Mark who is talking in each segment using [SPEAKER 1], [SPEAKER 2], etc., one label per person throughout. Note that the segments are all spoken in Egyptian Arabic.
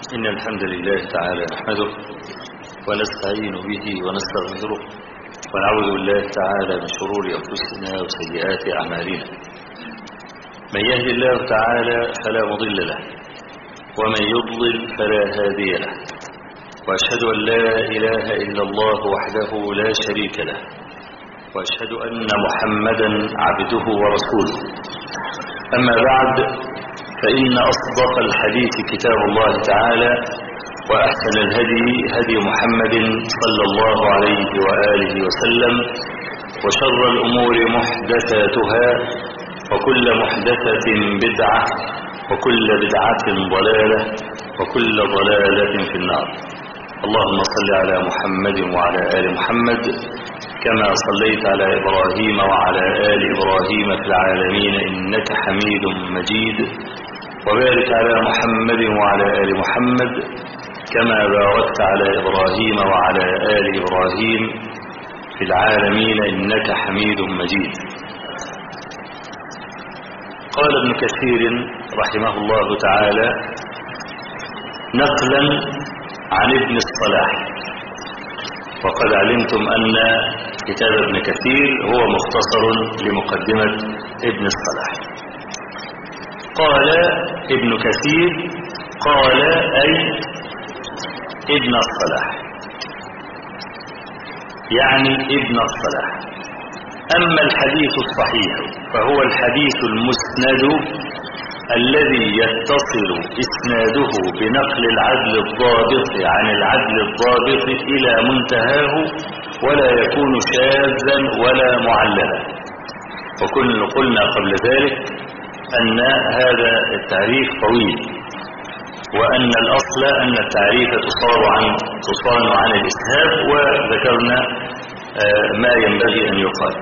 [SPEAKER 1] إن الحمد لله تعالى نحمده ونستعين به ونستغفره ونعوذ بالله تعالى من شرور أنفسنا وسيئات أعمالنا من يهد الله تعالى فلا مضل له ومن يضلل فلا هادي له وأشهد أن لا إله إلا الله وحده لا شريك له وأشهد أن محمدا عبده ورسوله أما بعد فإن أصدق الحديث كتاب الله تعالى وأحسن الهدي هدي محمد صلى الله عليه وآله وسلم وشر الأمور محدثاتها وكل محدثة بدعة وكل بدعة ضلالة وكل ضلالة في النار اللهم صل على محمد وعلى آل محمد كما صليت على إبراهيم وعلى آل إبراهيم في العالمين إنك حميد مجيد وبارك على محمد وعلى آل محمد كما باركت على إبراهيم وعلى آل إبراهيم في العالمين إنك حميد مجيد قال ابن كثير رحمه الله تعالى نقلا عن ابن الصلاح وقد علمتم أن كتاب ابن كثير هو مختصر لمقدمة ابن الصلاح قال ابن كثير قال أي ابن الصلاح يعني ابن الصلاح أما الحديث الصحيح فهو الحديث المسند الذي يتصل إسناده بنقل العدل الضابط عن العدل الضابط إلى منتهاه ولا يكون شاذا ولا معللا وكنا قلنا قبل ذلك أن هذا التعريف طويل وأن الأصل أن التعريف تصار عن تصان عن الإسهاب وذكرنا ما ينبغي أن يقال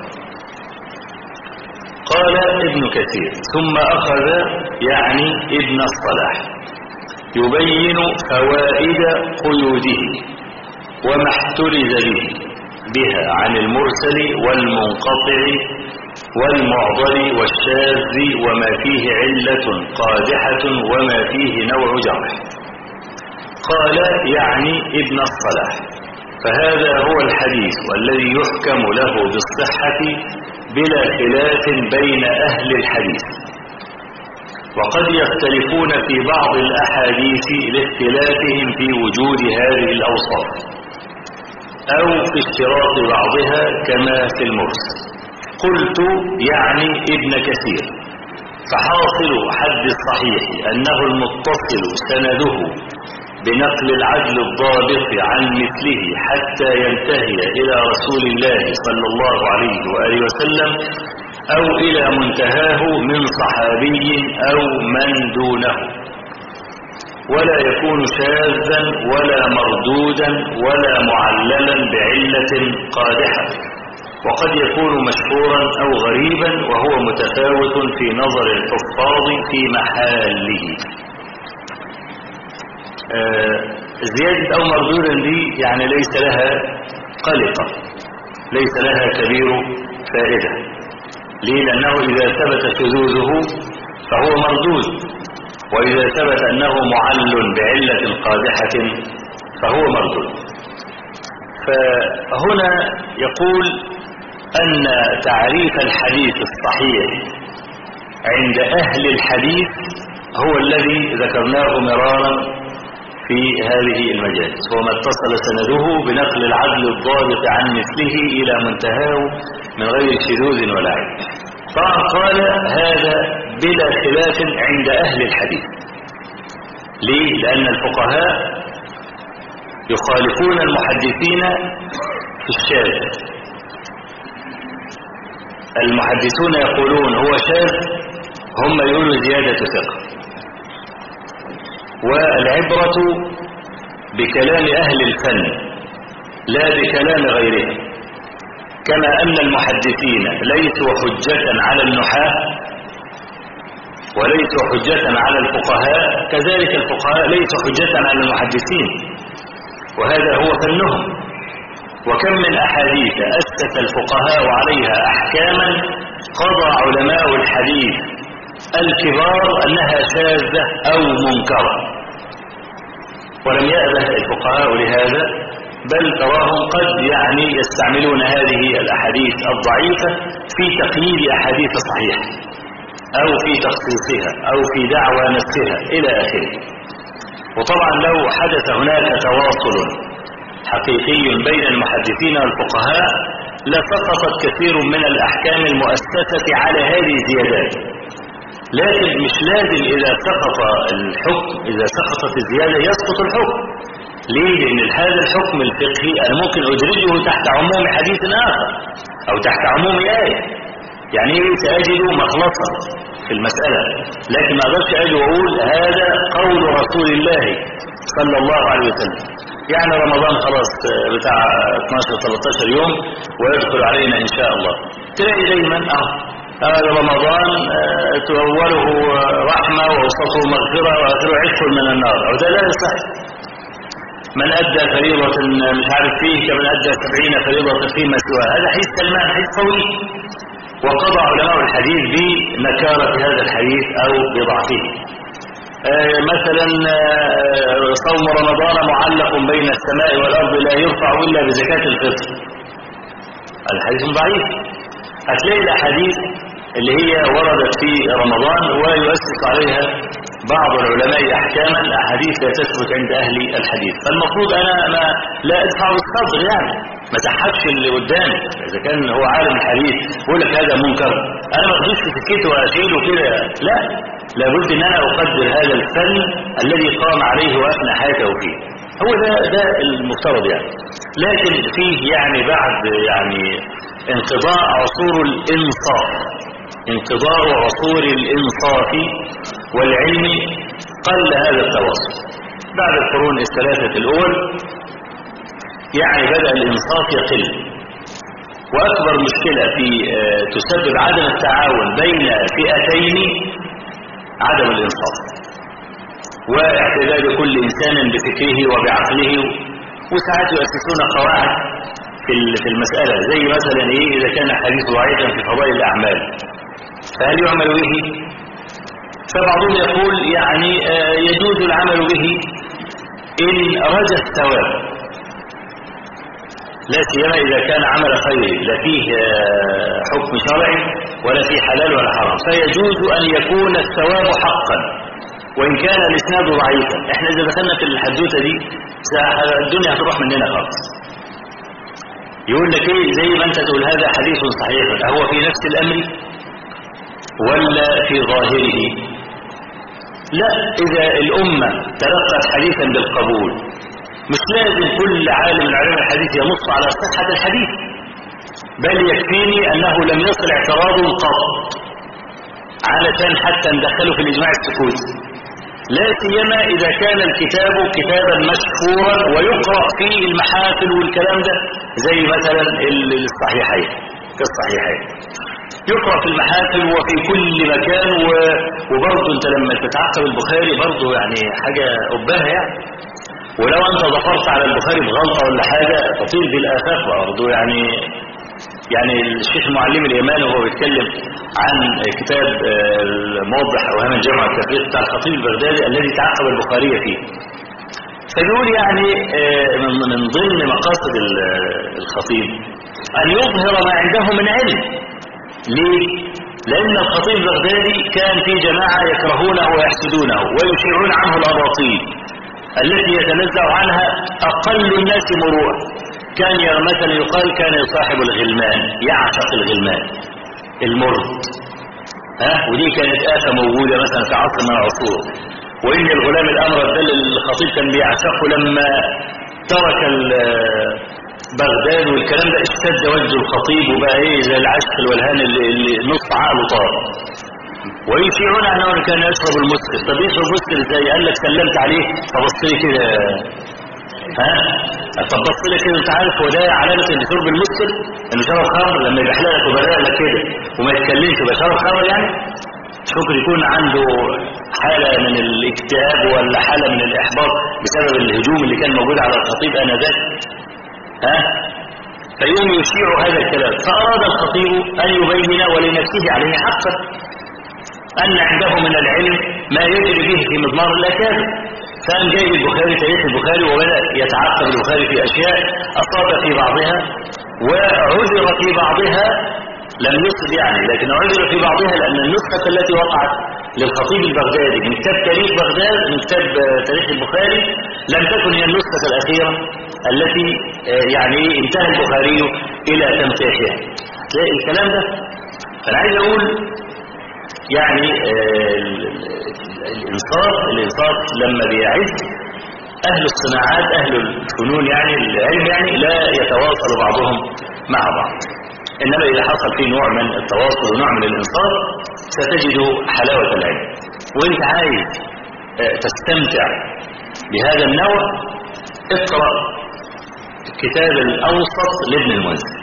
[SPEAKER 1] قال ابن كثير ثم أخذ يعني ابن الصلاح يبين فوائد قيوده وما احترز به بها عن المرسل والمنقطع والمعضل والشاذ وما فيه علة قادحة وما فيه نوع جرح قال يعني ابن الصلاح فهذا هو الحديث والذي يحكم له بالصحة بلا خلاف بين أهل الحديث وقد يختلفون في بعض الأحاديث لاختلافهم في وجود هذه الأوصاف أو في اشتراط بعضها كما في المرسل قلت يعني ابن كثير فحاصل حد الصحيح أنه المتصل سنده بنقل العدل الضابط عن مثله حتى ينتهي إلى رسول الله صلى الله عليه وآله وسلم أو إلى منتهاه من صحابي أو من دونه ولا يكون شاذا ولا مردودا ولا معللا بعلة قادحة وقد يكون مشهورا أو غريبا وهو متفاوت في نظر الحفاظ في محاله آه زيادة أو مردودا دي يعني ليس لها قلقة ليس لها كبير فائدة ليه لأنه إذا ثبت شذوذه فهو مردود وإذا ثبت أنه معل بعلة قادحة فهو مردود فهنا يقول أن تعريف الحديث الصحيح عند أهل الحديث هو الذي ذكرناه مرارا في هذه المجالس هو ما اتصل سنده بنقل العدل الضابط عن مثله إلى منتهاه من غير شذوذ ولا عيب طبعا قال هذا بلا خلاف عند أهل الحديث ليه؟ لأن الفقهاء يخالفون المحدثين في الشاذ المحدثون يقولون هو شاذ هم يقولوا زيادة ثقة والعبرة بكلام أهل الفن لا بكلام غيرهم كما أن المحدثين ليسوا حجة على النحاة وليسوا حجة على الفقهاء كذلك الفقهاء ليسوا حجة على المحدثين وهذا هو فنهم وكم من أحاديث أسس الفقهاء عليها أحكاما قضى علماء الحديث الكبار أنها شاذة أو منكرة ولم يأبه الفقهاء لهذا بل تراهم قد يعني يستعملون هذه الأحاديث الضعيفة في تقييد أحاديث صحيحة أو في تخصيصها أو في دعوى نفسها إلى آخره وطبعا لو حدث هناك تواصل حقيقي بين المحدثين والفقهاء لسقطت كثير من الأحكام المؤسسة على هذه الزيادات لكن مش لازم إذا سقط الحكم إذا سقطت الزيادة يسقط الحكم ليه؟ لأن هذا الحكم الفقهي أنا ممكن أدرجه تحت عموم حديث آخر أو تحت عموم آية يعني إيه سأجد مخلصا في المسألة لكن ما أقدرش أجي وأقول هذا قول رسول الله صلى الله عليه وسلم يعني رمضان خلاص بتاع 12-13 يوم ويدخل علينا إن شاء الله تلاقي دايما أهو هذا رمضان أوله رحمة ووسطه مغفرة وآخره عشق من النار أو ده لا يصح من أدى فريضة مش عارف فيه كمن أدى سبعين فريضة فيما سواه هذا حديث سلمان حديث طويل وقضى علماء الحديث بنكارة هذا الحديث أو بضعفه آه مثلا آه صوم رمضان معلق بين السماء والأرض لا يرفع إلا بزكاة الفطر الحديث ضعيف هتلاقي الأحاديث اللي هي وردت في رمضان ويؤسس عليها بعض العلماء أحكاما أحاديث لا تثبت عند أهل الحديث فالمفروض أنا ما لا أدفع بالصدر يعني ما تحكش اللي قدامي إذا كان هو عالم الحديث يقول لك هذا منكر أنا ما أخدوش في سكته وأشيله كده لا لابد أن أنا أقدر هذا الفن الذي قام عليه وأثنى حياته فيه هو ده ده المفترض يعني لكن فيه يعني بعد يعني انقضاء عصور الإنصاف انقضاء عصور الإنصاف والعلم قل هذا التواصل بعد القرون الثلاثة الأول يعني بدأ الإنصاف يقل وأكبر مشكلة في تسبب عدم التعاون بين فئتين عدم الإنصاف واعتداد كل إنسان بفكره وبعقله وساعات يؤسسون قواعد في المسألة زي مثلا إيه إذا كان حديث ضعيفا في فضائل الأعمال فهل يعمل به فبعضهم يقول يعني يجوز العمل به إن رجى الثواب لا سيما إذا كان عمل خير لا فيه حكم شرعي ولا فيه حلال ولا حرام فيجوز أن يكون الثواب حقا وإن كان الإسناد ضعيفا احنا إذا دخلنا في الحدوثة دي الدنيا هتروح مننا خالص يقول لك ايه زي ما انت تقول هذا حديث صحيح هو في نفس الأمر ولا في ظاهره لا إذا الأمة تلقت حديثا بالقبول مش لازم كل عالم من علماء الحديث ينص على صحة الحديث بل يكفيني أنه لم يصل اعتراض قط علشان حتى ندخله في الإجماع السكوتي لا سيما إذا كان الكتاب كتابا مشهورا ويقرأ فيه المحافل والكلام ده زي مثلا الصحيحين كالصحيحين يقرأ في المحافل وفي كل مكان وبرضه انت لما تتعقب البخاري برضه يعني حاجة أباها يعني ولو انت ظفرت على البخاري بغلطة ولا حاجة تطير بالآفاق برضه يعني يعني الشيخ المعلم اليماني وهو بيتكلم عن كتاب الموضح اوهام الجامعة التفريق بتاع الخطيب البغدادي الذي تعقب البخاري فيه فبيقول يعني من ضمن مقاصد الخطيب أن يظهر ما عنده من علم ليه؟ لأن الخطيب البغدادي كان في جماعة يكرهونه ويحسدونه ويشيعون عنه الأباطيل التي يتنزع عنها أقل الناس مروءة كان مثلا يقال كان يصاحب الغلمان يعشق الغلمان المرد ها ودي كانت آفة موجودة مثلا في عصر من العصور وإن الغلام الأمر ده الخطيب كان بيعشقه لما ترك بغداد والكلام ده اشتد وجه الخطيب وبقى ايه زي العشق الولهان اللي, اللي نص عقله طار ويشيعون انه كان يشرب المسكر طب يشرب المسكر ازاي قال لك سلمت عليه فبص لي كده ها طب بص لي كده انت عارف هو ده علامه ان شرب المسكر انه شرب خمر لما يبقى لك وبرق لك كده وما يتكلمش يبقى شرب خمر يعني ممكن يكون عنده حالة من الاكتئاب ولا حالة من الإحباط بسبب الهجوم اللي كان موجود على الخطيب آنذاك ها فيوم يشيع هذا الكلام فأراد الخطيب أن يبين ولنفسه عليه حقا أن عنده من العلم ما يجري به في مضمار الأكاذب فقام جايب البخاري تاريخ البخاري وبدأ يتعقب البخاري في أشياء أصاب في بعضها وعذر في بعضها لم يصب يعني لكن عذر في بعضها لأن النسخة التي وقعت للخطيب البغدادي من كتاب تاريخ بغداد من كتاب تاريخ البخاري لم تكن هي النسخة الأخيرة التي يعني انتهى البخاري إلى تنقيحها تلاقي الكلام ده فأنا عايز أقول يعني الإنصاف الإنصاف لما بيعز أهل الصناعات أهل الفنون يعني العلم يعني لا يتواصل بعضهم مع بعض إنما إذا حصل فيه نوع من التواصل ونوع من الإنصاف ستجد حلاوة العلم وإنت عايز تستمتع بهذا النوع اقرأ الكتاب الأوسط لابن المنذر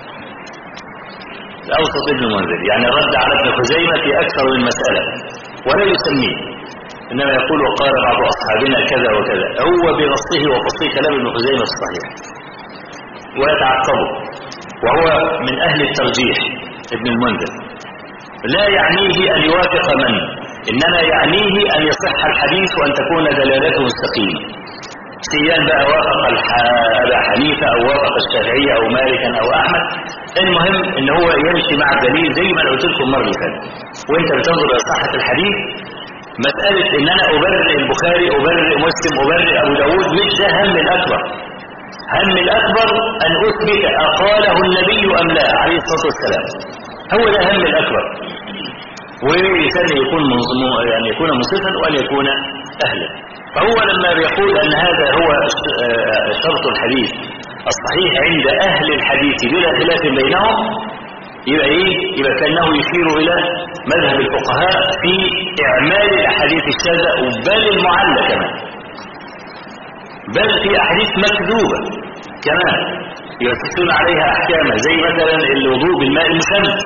[SPEAKER 1] الأوسط ابن المنذر يعني رد على ابن خزيمة في أكثر من مسألة ولا يسميه إنما يقول وقال بعض أصحابنا كذا وكذا هو بنصه وفصله كلام ابن خزيمة الصحيح ويتعقبه وهو من أهل الترجيح ابن المنذر لا يعنيه أن يوافق من إنما يعنيه أن يصح الحديث وأن تكون دلالته مستقيمة سيان بقى وافق أبا حنيفة أو وافق الشافعية أو مالكا أو أحمد المهم ان هو يمشي مع الدليل زي ما انا قلت لكم المره اللي فاتت وانت بتنظر الى صحه الحديث مساله ان انا ابرئ البخاري ابرئ مسلم ابرئ ابو داود مش ده هم الاكبر هم الاكبر ان اثبت اقاله النبي ام لا عليه الصلاه والسلام هو ده هم الاكبر والانسان يكون يعني يكون منصفا وان يكون اهلا فهو لما بيقول ان هذا هو شرط الحديث الصحيح عند أهل الحديث بلا خلاف بينهم يبقى إيه؟ يبقى كأنه يشير إلى مذهب الفقهاء في إعمال الأحاديث الشاذة بل المعلة كمان بل في أحاديث مكذوبة كمان يؤسسون عليها أحكاما زي مثلا الوضوء بالماء المشمس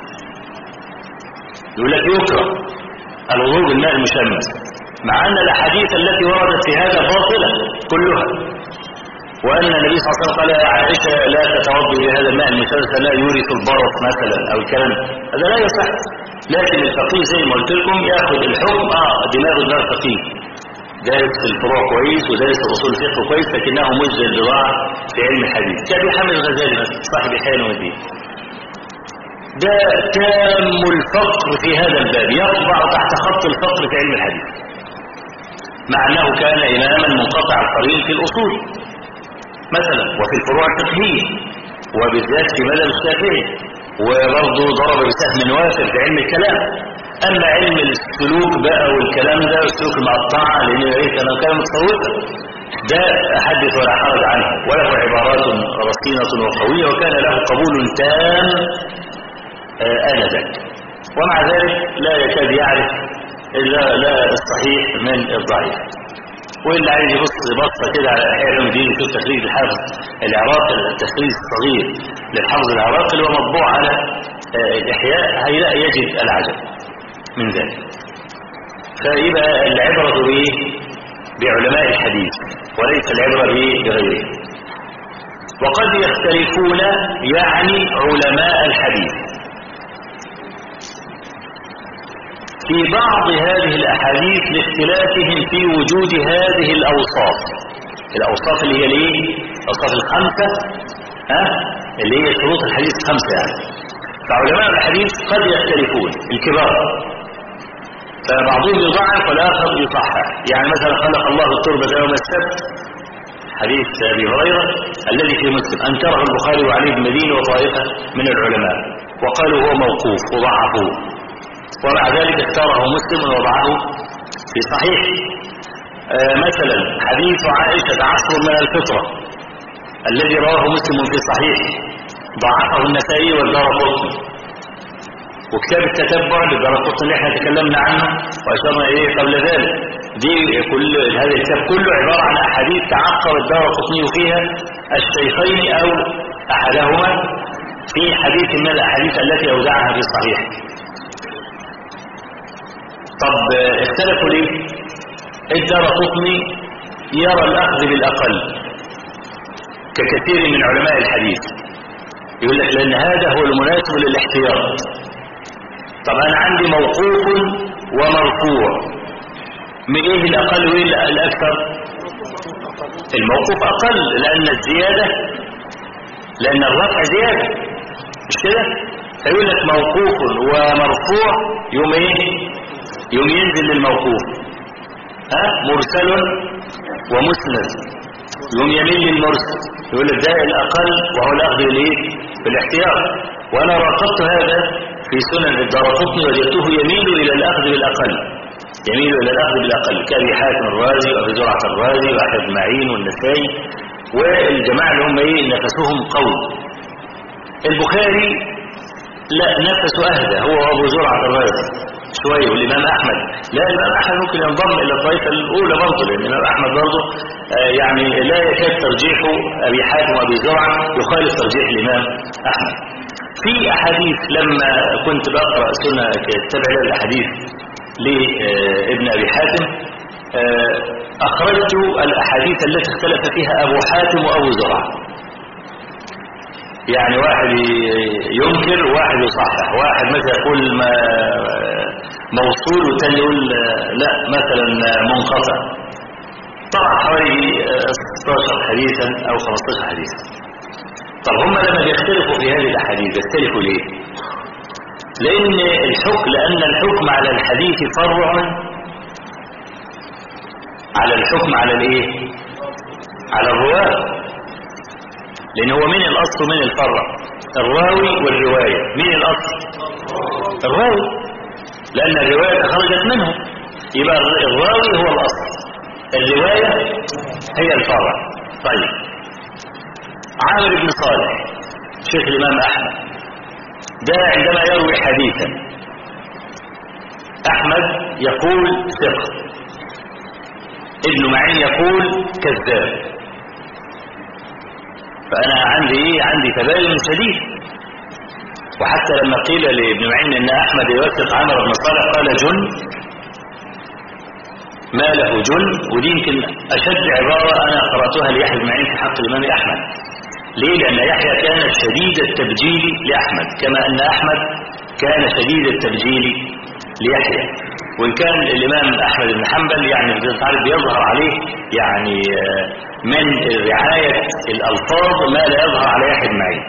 [SPEAKER 1] يقول لك يكره الوضوء بالماء المشمس مع أن الأحاديث التي وردت في هذا باطلة كلها وأن النبي صلى الله عليه وسلم قال يا عائشة لا تتوضي بهذا الماء المسلسل لا يورث البرص مثلا أو الكلام هذا لا يصح لكن الفقيه زي ما قلت لكم ياخذ الحكم اه دماغ دماغ فقيه دارس الفروع كويس ودارس الاصول الفقه كويس لكنه مجزي البضاعه في علم الحديث كابي حامد الغزالي مثلا صاحب حيان ودين ده تام الفقر في هذا الباب يطبع تحت خط الفقر في علم الحديث مع انه كان اماما منقطع القرين في الاصول مثلا وفي الفروع الفقهية وبالذات في مذهب الشافعي وبرضه ضرب بسهم وافر في علم الكلام أما علم السلوك بقى والكلام ده والسلوك المقطعة لأن إيه كان كان متصوفا ده حدث ولا حرج عنه وله عبارات رصينة وقوية وكان له قبول تام آنذاك ومع ذلك لا يكاد يعرف إلا لا الصحيح من الضعيف واللي عايز يبص بصه كده على احياء علوم الدين يشوف تخريج الحافظ العراقي التخريج الصغير للحافظ العراقي اللي هو مطبوع على الاحياء هيلاقي يجد العجب من ذلك فيبقى العبره بايه بعلماء الحديث وليس العبره بغيرهم وقد يختلفون يعني علماء الحديث في بعض هذه الأحاديث لاختلافهم في وجود هذه الأوصاف الأوصاف اللي هي ليه الأوصاف الخمسة ها اللي هي شروط الحديث خمسة يعني فعلماء الحديث قد يختلفون الكبار فبعضهم يضعف والآخر يصحح يعني مثلا خلق الله التربة يوم السبت حديث أبي هريرة الذي في مسلم أنكره البخاري وعلي بن مدين وطائفة من العلماء وقالوا هو موقوف وضعفوه ومع ذلك اختاره مسلم ووضعه في صحيح آه مثلا حديث عائشة عصر من الفطرة الذي رواه مسلم في صحيح ضعفه النسائي والدار قطني وكتاب التتبع للدار قطني اللي احنا تكلمنا عنه واشرنا اليه قبل ذلك دي كل هذا الكتاب كله عبارة عن احاديث تعقب الدار قطني فيها الشيخين او احدهما في حديث من الاحاديث التي اودعها في الصحيح طب اختلفوا ليه الدار قطني يرى الأخذ بالأقل ككثير من علماء الحديث يقول لك لأن هذا هو المناسب للاحتياط طب أنا عندي موقوف ومرفوع من ايه الاقل وايه الاكثر الموقوف اقل لان الزيادة لان الرفع زيادة مش كده فيقول لك موقوف ومرفوع يوم ايه يوم ينزل للموقوف ها مرسل ومسند يوم يميل للمرسل يقول لك ده الاقل وهو الاخذ بالايه بالاحتياط وانا راقبت هذا في سنن الدارقطني وجدته يميل الى الاخذ بالاقل يميل الى الاخذ بالاقل كابي حاتم الرازي وابي زرعه الرازي واحمد معين والنسائي والجماعه اللي هم ايه نفسهم قوي البخاري لا نفسه اهدى هو وابو زرعه الرازي شويه والامام احمد لا الامام احمد ممكن ينضم الى الطائفه الاولى برضه لان الامام احمد برضه آه يعني لا يكاد ترجيح ابي حاتم وابي زرعه يخالف ترجيح الامام احمد في احاديث لما كنت بقرا سنه كتابع الاحاديث لابن ابي حاتم آه اخرجت الاحاديث التي اختلف فيها ابو حاتم وابو زرعه يعني واحد ينكر وواحد يصحح واحد مثلا يقول ما موصول والتاني يقول لا مثلا منقطع طبعا حوالي 16 حديثا او 15 حديثا طب هم لما بيختلفوا في هذه الاحاديث بيختلفوا ليه لان الحكم لان الحكم على الحديث فرع على الحكم على الايه على الرواه لان هو من الاصل ومن الفرع الراوي والرواية مين الاصل الراوي لان الرواية خرجت منه يبقى الراوي هو الاصل الرواية هي الفرع طيب عامر بن صالح شيخ الامام احمد ده عندما يروي حديثا احمد يقول ثقة ابن معين يقول كذاب فأنا عندي إيه عندي تباين شديد وحتى لما قيل لابن معين أن أحمد يوثق عمر بن صالح قال جن ما له جن ودي يمكن أشد عبارة أنا قرأتها ليحيى بن معين في حق الإمام أحمد ليه؟ لأن يحيى كان شديد التبجيل لأحمد كما أن أحمد كان شديد التبجيل ليحيى وإن كان الإمام أحمد بن حنبل يعني تعرف بيظهر عليه يعني من رعاية الألفاظ ما لا يظهر على يحيى بن معين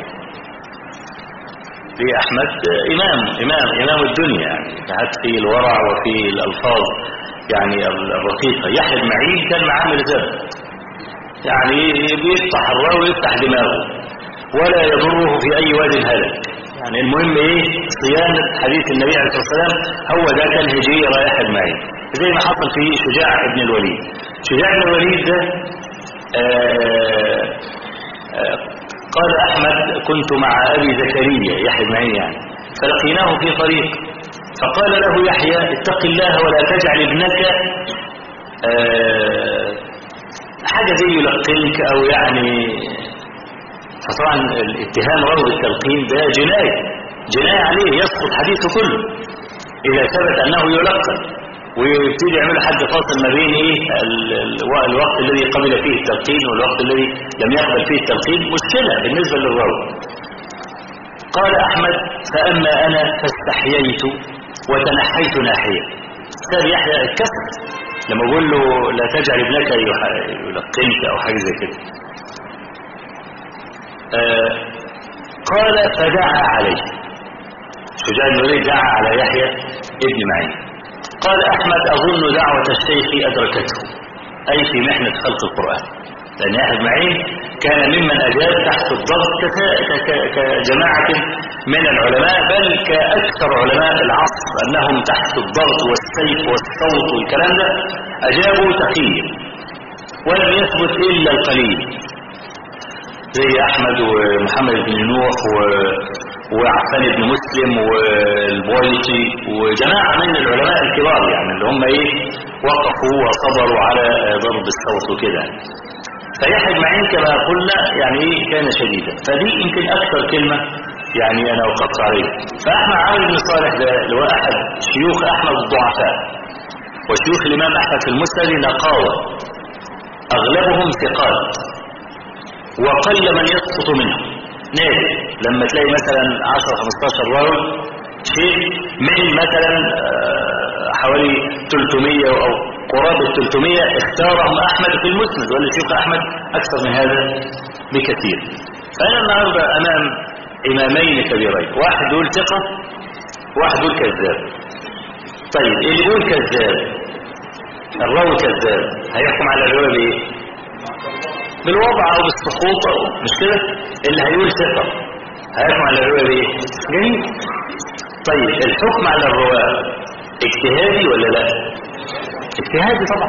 [SPEAKER 1] في أحمد إمام إمام إمام الدنيا يعني حتى في الورع وفي الألفاظ يعني الرقيقة يحيى بن معين كان معامل ذات يعني بيفتح الراوي ويفتح دماغه ولا يضره في أي واد هلك يعني المهم ايه صيانة حديث النبي عليه الصلاة والسلام هو ده كان هجية رايح معين زي ما حصل في شجاع ابن الوليد شجاع ابن الوليد ده آآ آآ قال أحمد كنت مع أبي زكريا يحيى بن معين يعني فلقيناه في طريق فقال له يحيى اتق الله ولا تجعل ابنك حاجة زي يلقنك أو يعني فطبعا الاتهام روض التلقين ده جناية جناية عليه يسقط حديثه كله إذا ثبت أنه يلقن ويبتدي يعمل حد فاصل ما بين إيه الوقت الذي قبل فيه التلقين والوقت الذي لم يقبل فيه التلقين مشكلة بالنسبة للروض قال أحمد فأما أنا فاستحييت وتنحيت ناحية ساب يحيى الكسر لما أقول له لا تجعل ابنك يلقنك أو حاجة زي كده آه قال فدعا عليه شجاع الوليد دعا على يحيى ابن معين قال أحمد أظن دعوة الشيخ أدركته أي في محنة خلق القرآن لأن يحيى بن معين كان ممن أجاب تحت الضغط كجماعة من العلماء بل كأكثر علماء العصر أنهم تحت الضغط والسيف والصوت والكلام ده أجابوا تقيا ولم يثبت إلا القليل زي احمد ومحمد بن نوح و... وعفان بن مسلم والبويطي وجماعة من العلماء الكبار يعني اللي هم ايه وقفوا وصبروا على ضرب الصوت وكده فيحيى معين كما قلنا يعني ايه كان شديدا فدي يمكن اكثر كلمة يعني انا وقفت عليها فاحمد عامر بن صالح ده اللي هو احد شيوخ احمد الضعفاء وشيوخ الامام احمد في المسند نقاوة اغلبهم ثقات وقل من يسقط منه نادر لما تلاقي مثلا 10 15 راوي شيء من مثلا حوالي 300 او قرابة 300 اختارهم أحمد في المسند ولا شيخ أحمد أكثر من هذا بكثير فأنا النهاردة أمام إمامين كبيرين واحد يقول ثقة واحد يقول كذاب طيب اللي يقول كذاب الراوي كذاب هيحكم على الرواية بإيه؟ بالوضع أو بالسقوط أو مش كده اللي هيقول ثقة هيحكم على الرواية بإيه؟ جميل طيب الحكم على الرواة اجتهادي ولا لا اجتهادي طبعا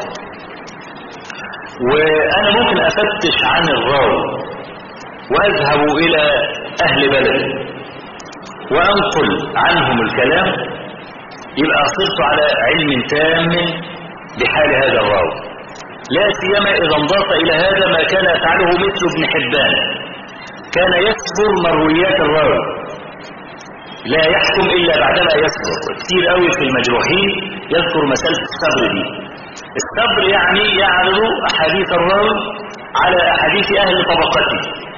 [SPEAKER 1] وانا ممكن افتش عن الراوي واذهب الى اهل بلدي وانقل عنهم الكلام يبقى صرت على علم تام بحال هذا الراوي لا سيما اذا انضاف الى هذا ما كان يفعله مثل ابن حبان كان يسبر مرويات الراوي لا يحكم إلا بعدما يصبر كتير قوي في المجروحين يذكر مسألة الصبر دي الصبر يعني يعرض أحاديث الراوي على أحاديث أهل طبقته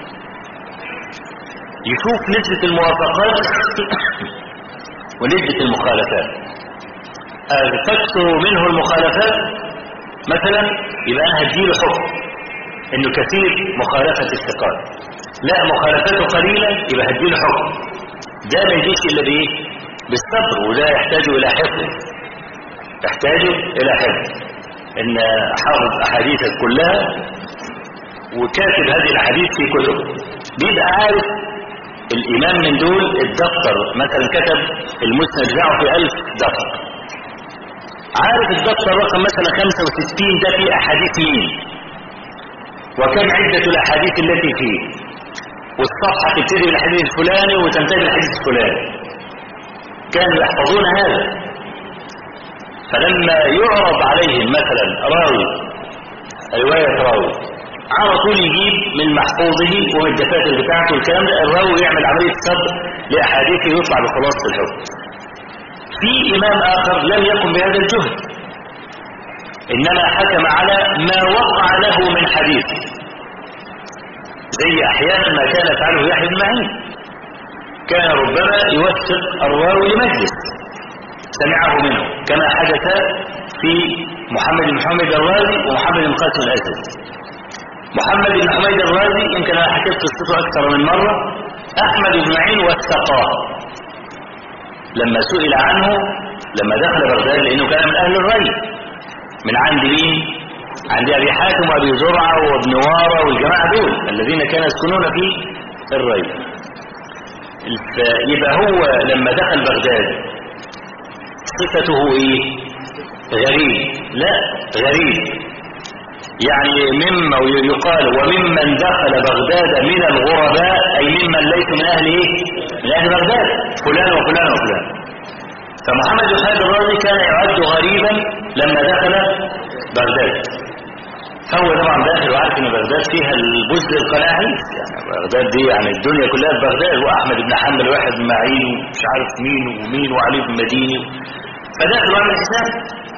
[SPEAKER 1] يشوف نسبة الموافقات ونسبة المخالفات تكثر منه المخالفات مثلا يبقى أنا هديله حكم إنه كثير مخالفة الثقات لا مخالفاته قليلة يبقى هديله حكم ده ما يجيش الا بايه بالصبر وده يحتاج الى حفظ يحتاج الى حفظ ان حافظ احاديثك كلها وكاتب هذه الاحاديث في كتب بيبقى عارف الامام من دول الدفتر مثلا كتب المسند بتاعه في 1000 دفتر عارف الدفتر رقم مثلا 65 ده فيه احاديث مين وكم عده الاحاديث التي فيه والصفحة تبتدي بالحديث الفلاني وتنتهي بالحديث الفلاني كانوا يحفظون هذا فلما يعرض عليهم مثلا راوي رواية راوي على طول يجيب من محفوظه ومن الدفاتر بتاعته الكلام ده الراوي يعمل عملية صبر لأحاديثه يطلع بخلاصة الحكم في إمام آخر لم يقم بهذا الجهد إنما حكم على ما وقع له من حديث زي احيانا ما كان يفعله يحيى بن معين كان ربما يوثق الراوي لمجلس سمعه منه كما حدث في محمد بن حميد الرازي ومحمد بن قاسم الاسد محمد بن حميد الرازي يمكن انا حكيت قصته اكثر من مره احمد بن معين وثقاه لما سئل عنه لما دخل بغداد لانه كان من اهل الري من عند مين عند أبي حاتم وأبي زرعة وابن وارة والجماعة دول الذين كانوا يسكنون في الري يبقى هو لما دخل بغداد صفته ايه غريب لا غريب يعني مما يقال وممن دخل بغداد من الغرباء أي ممن ليسوا من أهل إيه؟ من أهل بغداد فلان وفلان وفلان فمحمد بن خالد الرازي كان يعد غريبا لما دخل بغداد هو طبعا داخل وعارف ان بغداد فيها البزد القناعيس يعني بغداد دي يعني الدنيا كلها في بغداد واحمد بن حنبل واحد بن معين ومش عارف مين ومين وعلي بن مديني فداخل وعمل حساب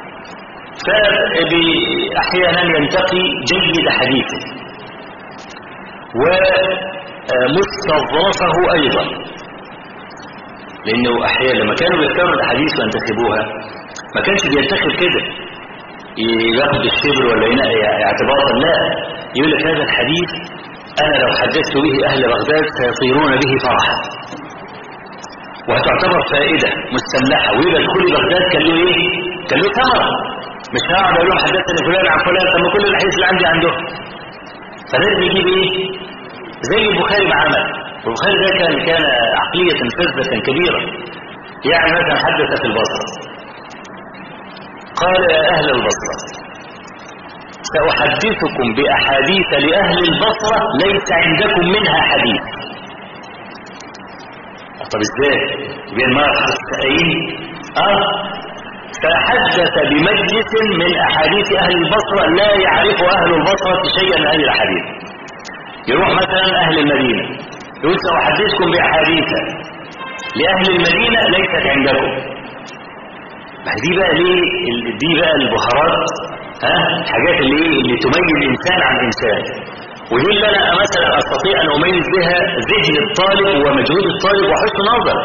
[SPEAKER 1] فاحيانا ينتقي جيد حديثه ومستظرفه ايضا لانه احيانا لما كانوا بيختاروا الاحاديث وينتخبوها ما كانش بينتخب كده ياخد الشبر ولا ينقي اعتبارا لا يقول لك هذا الحديث انا لو حدثت به اهل بغداد سيصيرون به فرحا وهتعتبر فائدة مستملحة ويبقى دخول بغداد كان له ايه كان له ثمرة مش هقعد اقول لهم حدثني فلان عن فلان طب كل الاحاديث اللي عندي عنده فلازم يجيب ايه زي البخاري ما عمل البخاري ده كان كان عقلية فذة كبيرة يعني مثلا حدث في البصره قال يا أهل البصرة سأحدثكم بأحاديث لأهل البصرة ليس عندكم منها حديث طب ازاي بين ما السائلين اه فحدث بمجلس من أحاديث أهل البصرة لا يعرف أهل البصرة شيئا من هذه الأحاديث يروح مثلا أهل المدينة يقول سأحدثكم بأحاديث لأهل المدينة ليست عندكم دي بقى ليه دي بقى البهارات ها حاجات اللي اللي تميز الانسان عن الانسان ودي اللي انا مثلا استطيع ان اميز بها ذهن الطالب ومجهود الطالب وحسن نظر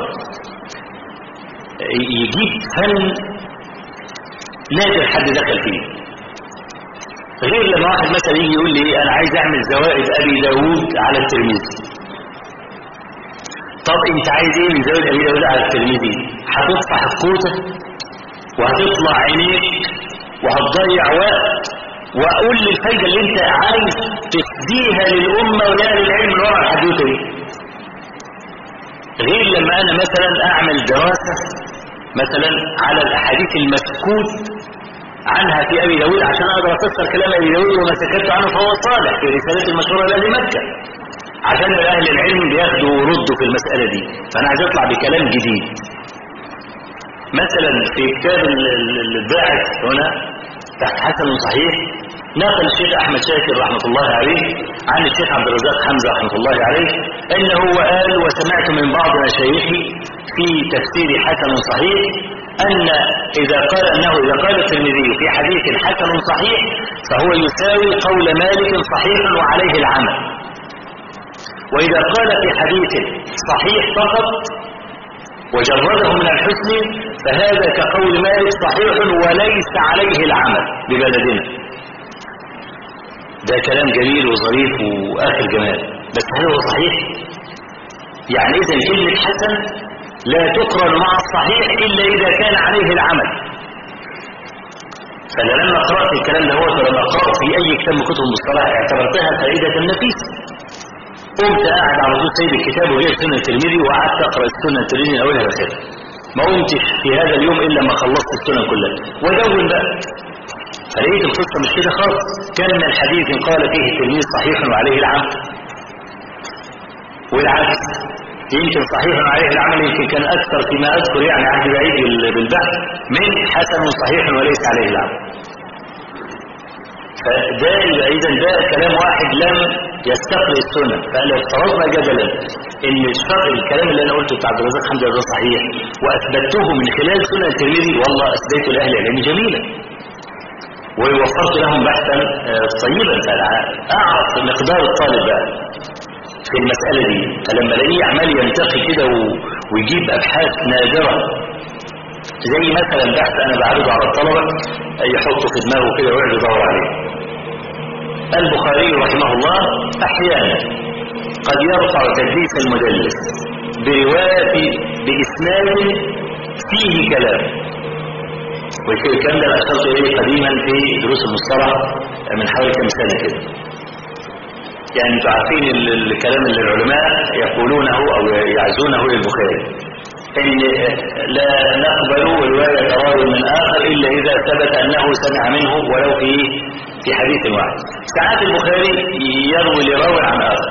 [SPEAKER 1] يجيب فن نادر حد دخل فيه غير لما واحد مثلا يجي يقول لي ايه انا عايز اعمل زوائد ابي داوود على الترمذي طب انت عايز ايه من زوائد ابي داوود على الترمذي هتطفح الكوته وهتطلع عينيك وهتضيع وقت واقول لي الفايده اللي انت عايز تفديها للامه ولاهل العلم اللي ورا الحدوته دي غير لما انا مثلا اعمل دراسه مثلا على الاحاديث المسكوت عنها في ابي داود عشان اقدر افسر كلام ابي داود وما سكت عنه فهو صالح في رسالته المشهوره لاهل مكه عشان اهل العلم بياخدوا ويردوا في المساله دي فانا عايز اطلع بكلام جديد مثلا في كتاب الباعث هنا تحت حسن صحيح نقل الشيخ احمد شاكر رحمه الله عليه عن الشيخ عبد الرزاق حمزه رحمه الله عليه انه قال وسمعت من بعض مشايخي في تفسير حسن صحيح ان اذا قال انه اذا قال الترمذي في حديث حسن صحيح فهو يساوي قول مالك صحيح وعليه العمل واذا قال في حديث صحيح فقط وجرده من الحسن فهذا كقول مالك صحيح وليس عليه العمل ببلدنا ده كلام جميل وظريف واخر جمال بس هل هو صحيح يعني اذا كلمه حسن لا تقرن مع الصحيح الا اذا كان عليه العمل فانا لما قرات الكلام ده هو لما قرات في اي كتاب من كتب المصطلح اعتبرتها فائده نفيسه قمت قاعد على طول سايب الكتاب وجايب سنه الترمذي وقعدت اقرا السنه الترمذي من اولها لاخرها ما قمتش في هذا اليوم الا لما خلصت السنن كلها ودون بقى فلقيت القصه مش كده خالص كان من الحديث قال فيه التلميذ صحيح وعليه العمل والعكس يمكن صحيح عليه العمل يمكن كان اكثر فيما اذكر يعني عهد بعيد بالبحث من حسن صحيح وليس عليه العمل فده يبقى اذا ده كلام واحد لم يستقري السنه فلو افترضنا جدلا ان الشرع الكلام اللي انا قلته بتاع عبد الرزاق حمد ده صحيح واثبته من خلال سنه الترمذي والله اثبته لاهل العلم جميلا ووفرت لهم بحثا طيبا اعرف مقدار الطالب بقى في المساله دي فلما الاقيه عمال ينتقي كده ويجيب ابحاث نادره زي مثلا بحث انا بعرضه على الطلبه يحطه في دماغه كده ويقعد يدور عليه البخاري رحمه الله احيانا قد يرفع تدليس المدلس بروايه باسناد فيه كلام والكلام ده اشرت اليه قديما في دروس المصطلح من حوالي كم سنه كده يعني انتوا عارفين الكلام اللي العلماء يقولونه او يعزونه للبخاري ان لا نقبل روايه راوي من اخر الا اذا ثبت انه سمع منه ولو في في حديث واحد ساعات البخاري يروي لراوي عن اخر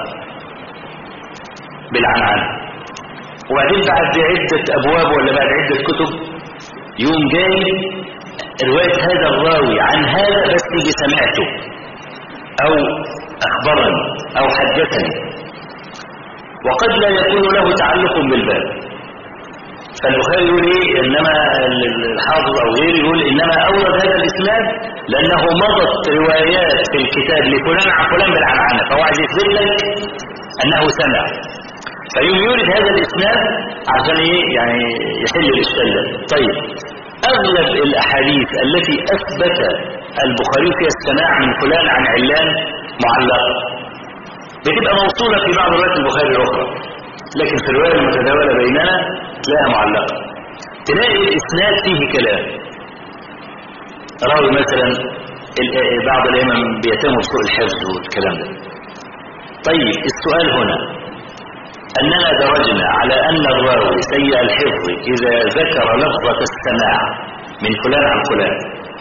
[SPEAKER 1] بالعنعنه وبعدين بعد عده ابواب ولا بعد عده كتب يوم جاي روايه هذا الراوي عن هذا بس بسمعته او اخبرني او حدثني وقد لا يكون له تعلق بالباب فالبخاري يقول ايه انما الحافظ او غيره يقول انما اورد هذا الاسناد لانه مضت روايات في الكتاب لفلان عن فلان بالعنعنه فهو عايز يثبت لك انه سمع فيوم يورد هذا الاسناد عشان ايه يعني يحل الاشكال ده طيب اغلب الاحاديث التي اثبت البخاري فيها السماع من فلان عن علان معلقه بتبقى موصوله في بعض روايات البخاري الاخرى لكن في الروايه المتداوله بيننا تلاقيها معلقه تلاقي الاسناد فيه كلام راوي مثلا بعض الائمه بيتم سوء الحفظ والكلام ده طيب السؤال هنا اننا درجنا على ان الراوي سيء الحفظ اذا ذكر لفظه السماع من فلان عن فلان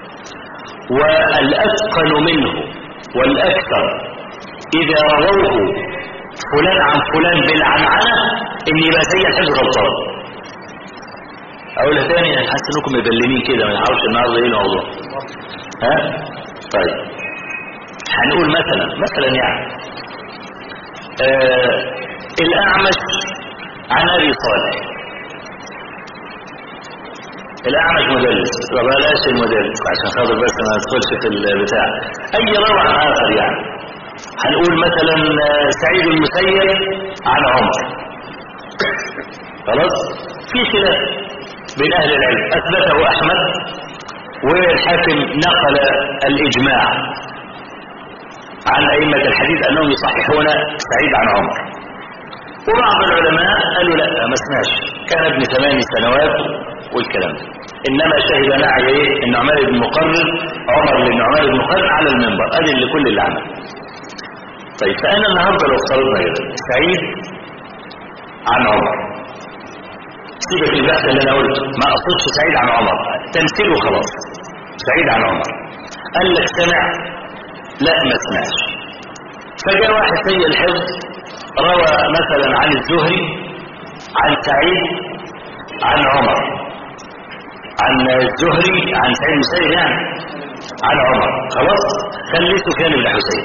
[SPEAKER 1] والاتقن منه والاكثر اذا رووه فلان عن فلان بالعنعنة ان يبقى سيء الحفظ غلطان اقولها تاني انا حاسس انكم مبلمين كده ما نعرفش النهارده ايه الموضوع ها طيب هنقول مثلا مثلا يعني آه الاعمش عن ابي صالح الاعمش مدلس بلاش المدلس عشان خاطر بس ما ندخلش في البتاع اي روع اخر يعني هنقول مثلا سعيد المسيب عن عمر خلاص في خلاف بين اهل العلم اثبته احمد والحاكم نقل الاجماع عن أئمة الحديث أنهم يصححون سعيد عن عمر وبعض العلماء قالوا لا ما اسمعش كان ابن ثمان سنوات والكلام ده إنما شهد معي إيه النعمان بن مقرر عمر للنعمان بن مقرر على المنبر أذن لكل اللي عمل طيب فأنا النهاردة لو افترضنا كده سعيد عن عمر سيبك البحث اللي أنا قلته ما أقصدش سعيد عن عمر تمثيله خلاص سعيد عن عمر قال لك سمع لا ما سمعش فجاء واحد سيء الحفظ روى مثلا عن الزهري عن سعيد عن عمر عن الزهري عن سعيد المسيب يعني عن عمر خلاص خلي سفيان بن حسين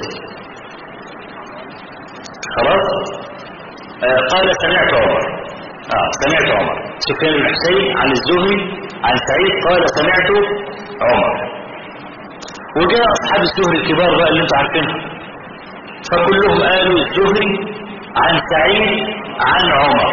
[SPEAKER 1] خلاص آه قال سمعت عمر آه سمعت عمر سفيان بن حسين عن الزهري عن سعيد قال سمعت عمر وجاء أصحاب الزهري الكبار بقى اللي انتوا عارفينهم فكلهم قالوا الزهري عن سعيد عن عمر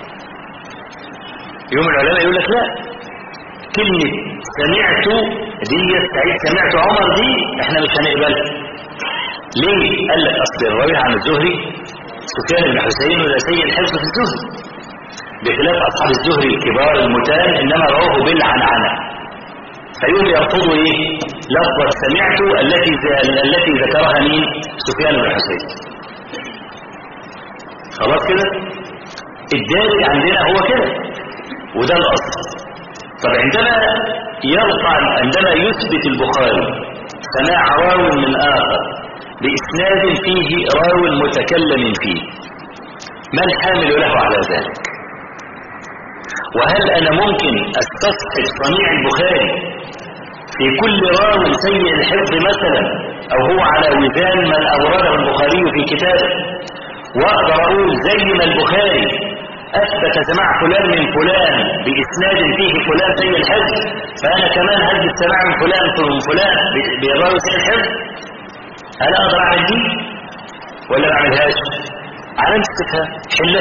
[SPEAKER 1] يوم العلماء يقول لك لا كلمة سمعت دي سعيد سمعت عمر دي احنا مش هنقبلها ليه؟ قال لك اصل الراوي عن الزهري سفيان بن حسين ولا سيء الحفظ في الزهري بخلاف اصحاب الزهري الكبار المتان انما رواه بالعنعنه فيقوم يرفضوا ايه؟ لفظة سمعت التي التي ذكرها مين؟ سفيان بن حسين خلاص كده؟ الدارج عندنا هو كده وده الاصل طب عندما يرفع عندما يثبت البخاري سماع راو من آخر بإسناد فيه راو متكلم فيه ما الحامل له على ذلك وهل أنا ممكن أستصحب صنيع البخاري في كل راو سيء الحفظ مثلا أو هو على وزان من أورده البخاري في كتابه وأقدر أقول زي ما البخاري أثبت سماع فلان من فلان بإسناد فيه فلان سيء الحفظ فأنا كمان هل السماع من فلان من فلان براوي سيء الحفظ هل أقدر أعمل دي ولا ما أعملهاش علامة استفهام حلها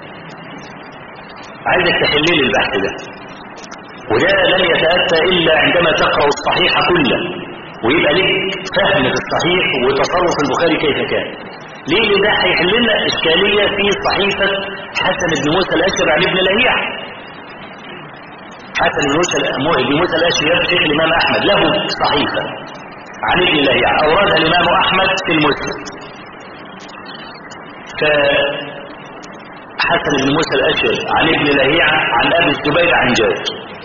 [SPEAKER 1] عايزك تحل لي البحث ده وده لن يتأتى إلا عندما تقرأ الصحيح كله ويبقى لك فهم في الصحيح وتصرف البخاري كيف كان ليه ليه ده هيحل لنا إشكالية في صحيفة حسن بن موسى الأشعري عن ابن لهيع حسن بن موسى بن موسى الأشعري شيخ الإمام أحمد له صحيفة عن ابن لهيع أوردها الإمام أحمد في المسند فحسن بن موسى الأشعري عن ابن لهيع عن أبي الزبير عن جابر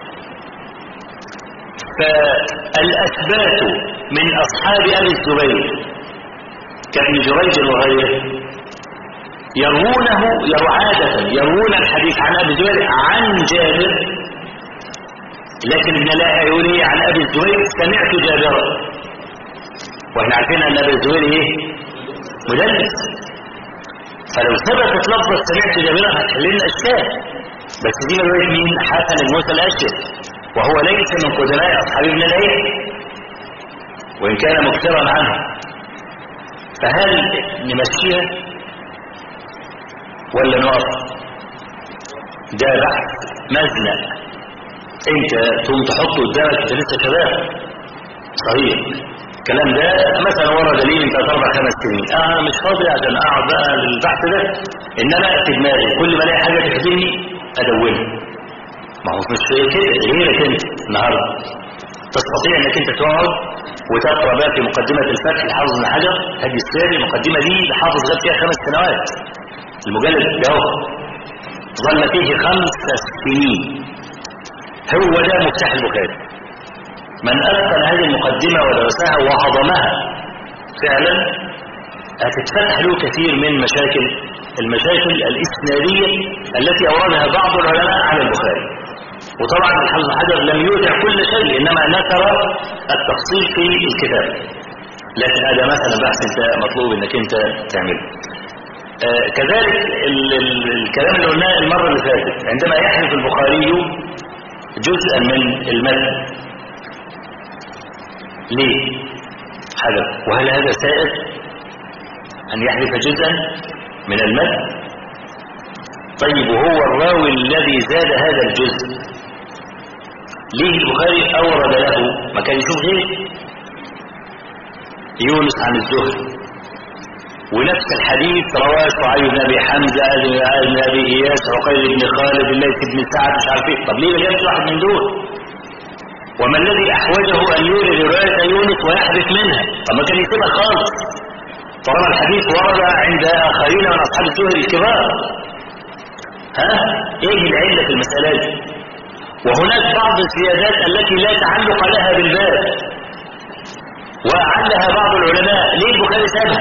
[SPEAKER 1] فالأثبات من أصحاب أبي الزبير كابن جريج وغيره يروونه يرو عادة يروون الحديث عن أبي الزبير عن جابر لكن ابن لا يقول ايه عن أبي الزبير سمعت جابرا واحنا عارفين أن أبي الزبير ايه مدلس فلو ثبتت لفظة سمعت جابرا هتحل لنا اشكال بس دي رواية مين حسن الموسى الأشهر وهو ليس من قدماء أصحاب ابن لهيع وإن كان مكثرا عنه فهل نمشيها ولا نقف ده بحث مزنق انت تقوم تحطه قدامك انت لسه شباب صحيح الكلام ده مثلا ورا دليل انت اربع خمس سنين اه انا مش فاضي عشان اقعد بقى للبحث ده انما في دماغي كل ما الاقي حاجه تخدمني ادونها ما هو مش كده غيرك انت النهارده تستطيع انك انت تقعد وتقرا بقى في مقدمه الفتح لحافظ بن حجر هذه السير المقدمه دي لحافظ غاب فيها خمس سنوات المجلد ده هو ظل فيه خمس سنين هو ده مفتاح البخاري من اتقن هذه المقدمه ودرسها وهضمها فعلا هتتفتح له كثير من مشاكل المشاكل الاسناديه التي اوردها بعض العلماء على البخاري وطبعا الحافظ حجر لم يودع كل شيء انما نثر التفصيل في الكتاب لكن هذا مثلا بحث انت مطلوب انك انت تعمله آه كذلك ال ال الكلام اللي قلناه المرة اللي فاتت عندما يحذف البخاري جزءا من المتن ليه حذف وهل هذا سائر ان يحذف جزءا من المتن طيب وهو الراوي الذي زاد هذا الجزء ليه البخاري أورد له ما كان يشوف غير يونس عن الزهري ونفس الحديث رواه شعيب بن ابي حمزه بن ابي اياس عقيل بن خالد الليث بن سعد مش عارف ايه طب ليه ما جابش واحد من دول وما الذي احوجه ان يورد روايه يونس ويحذف منها طب ما كان يسيبها خالص طالما الحديث ورد عند اخرين من اصحاب الزهد الكبار ها ايه العله في المساله دي وهناك بعض الزيادات التي لا تعلق لها بالباب وأعلها بعض العلماء ليه البخاري سابها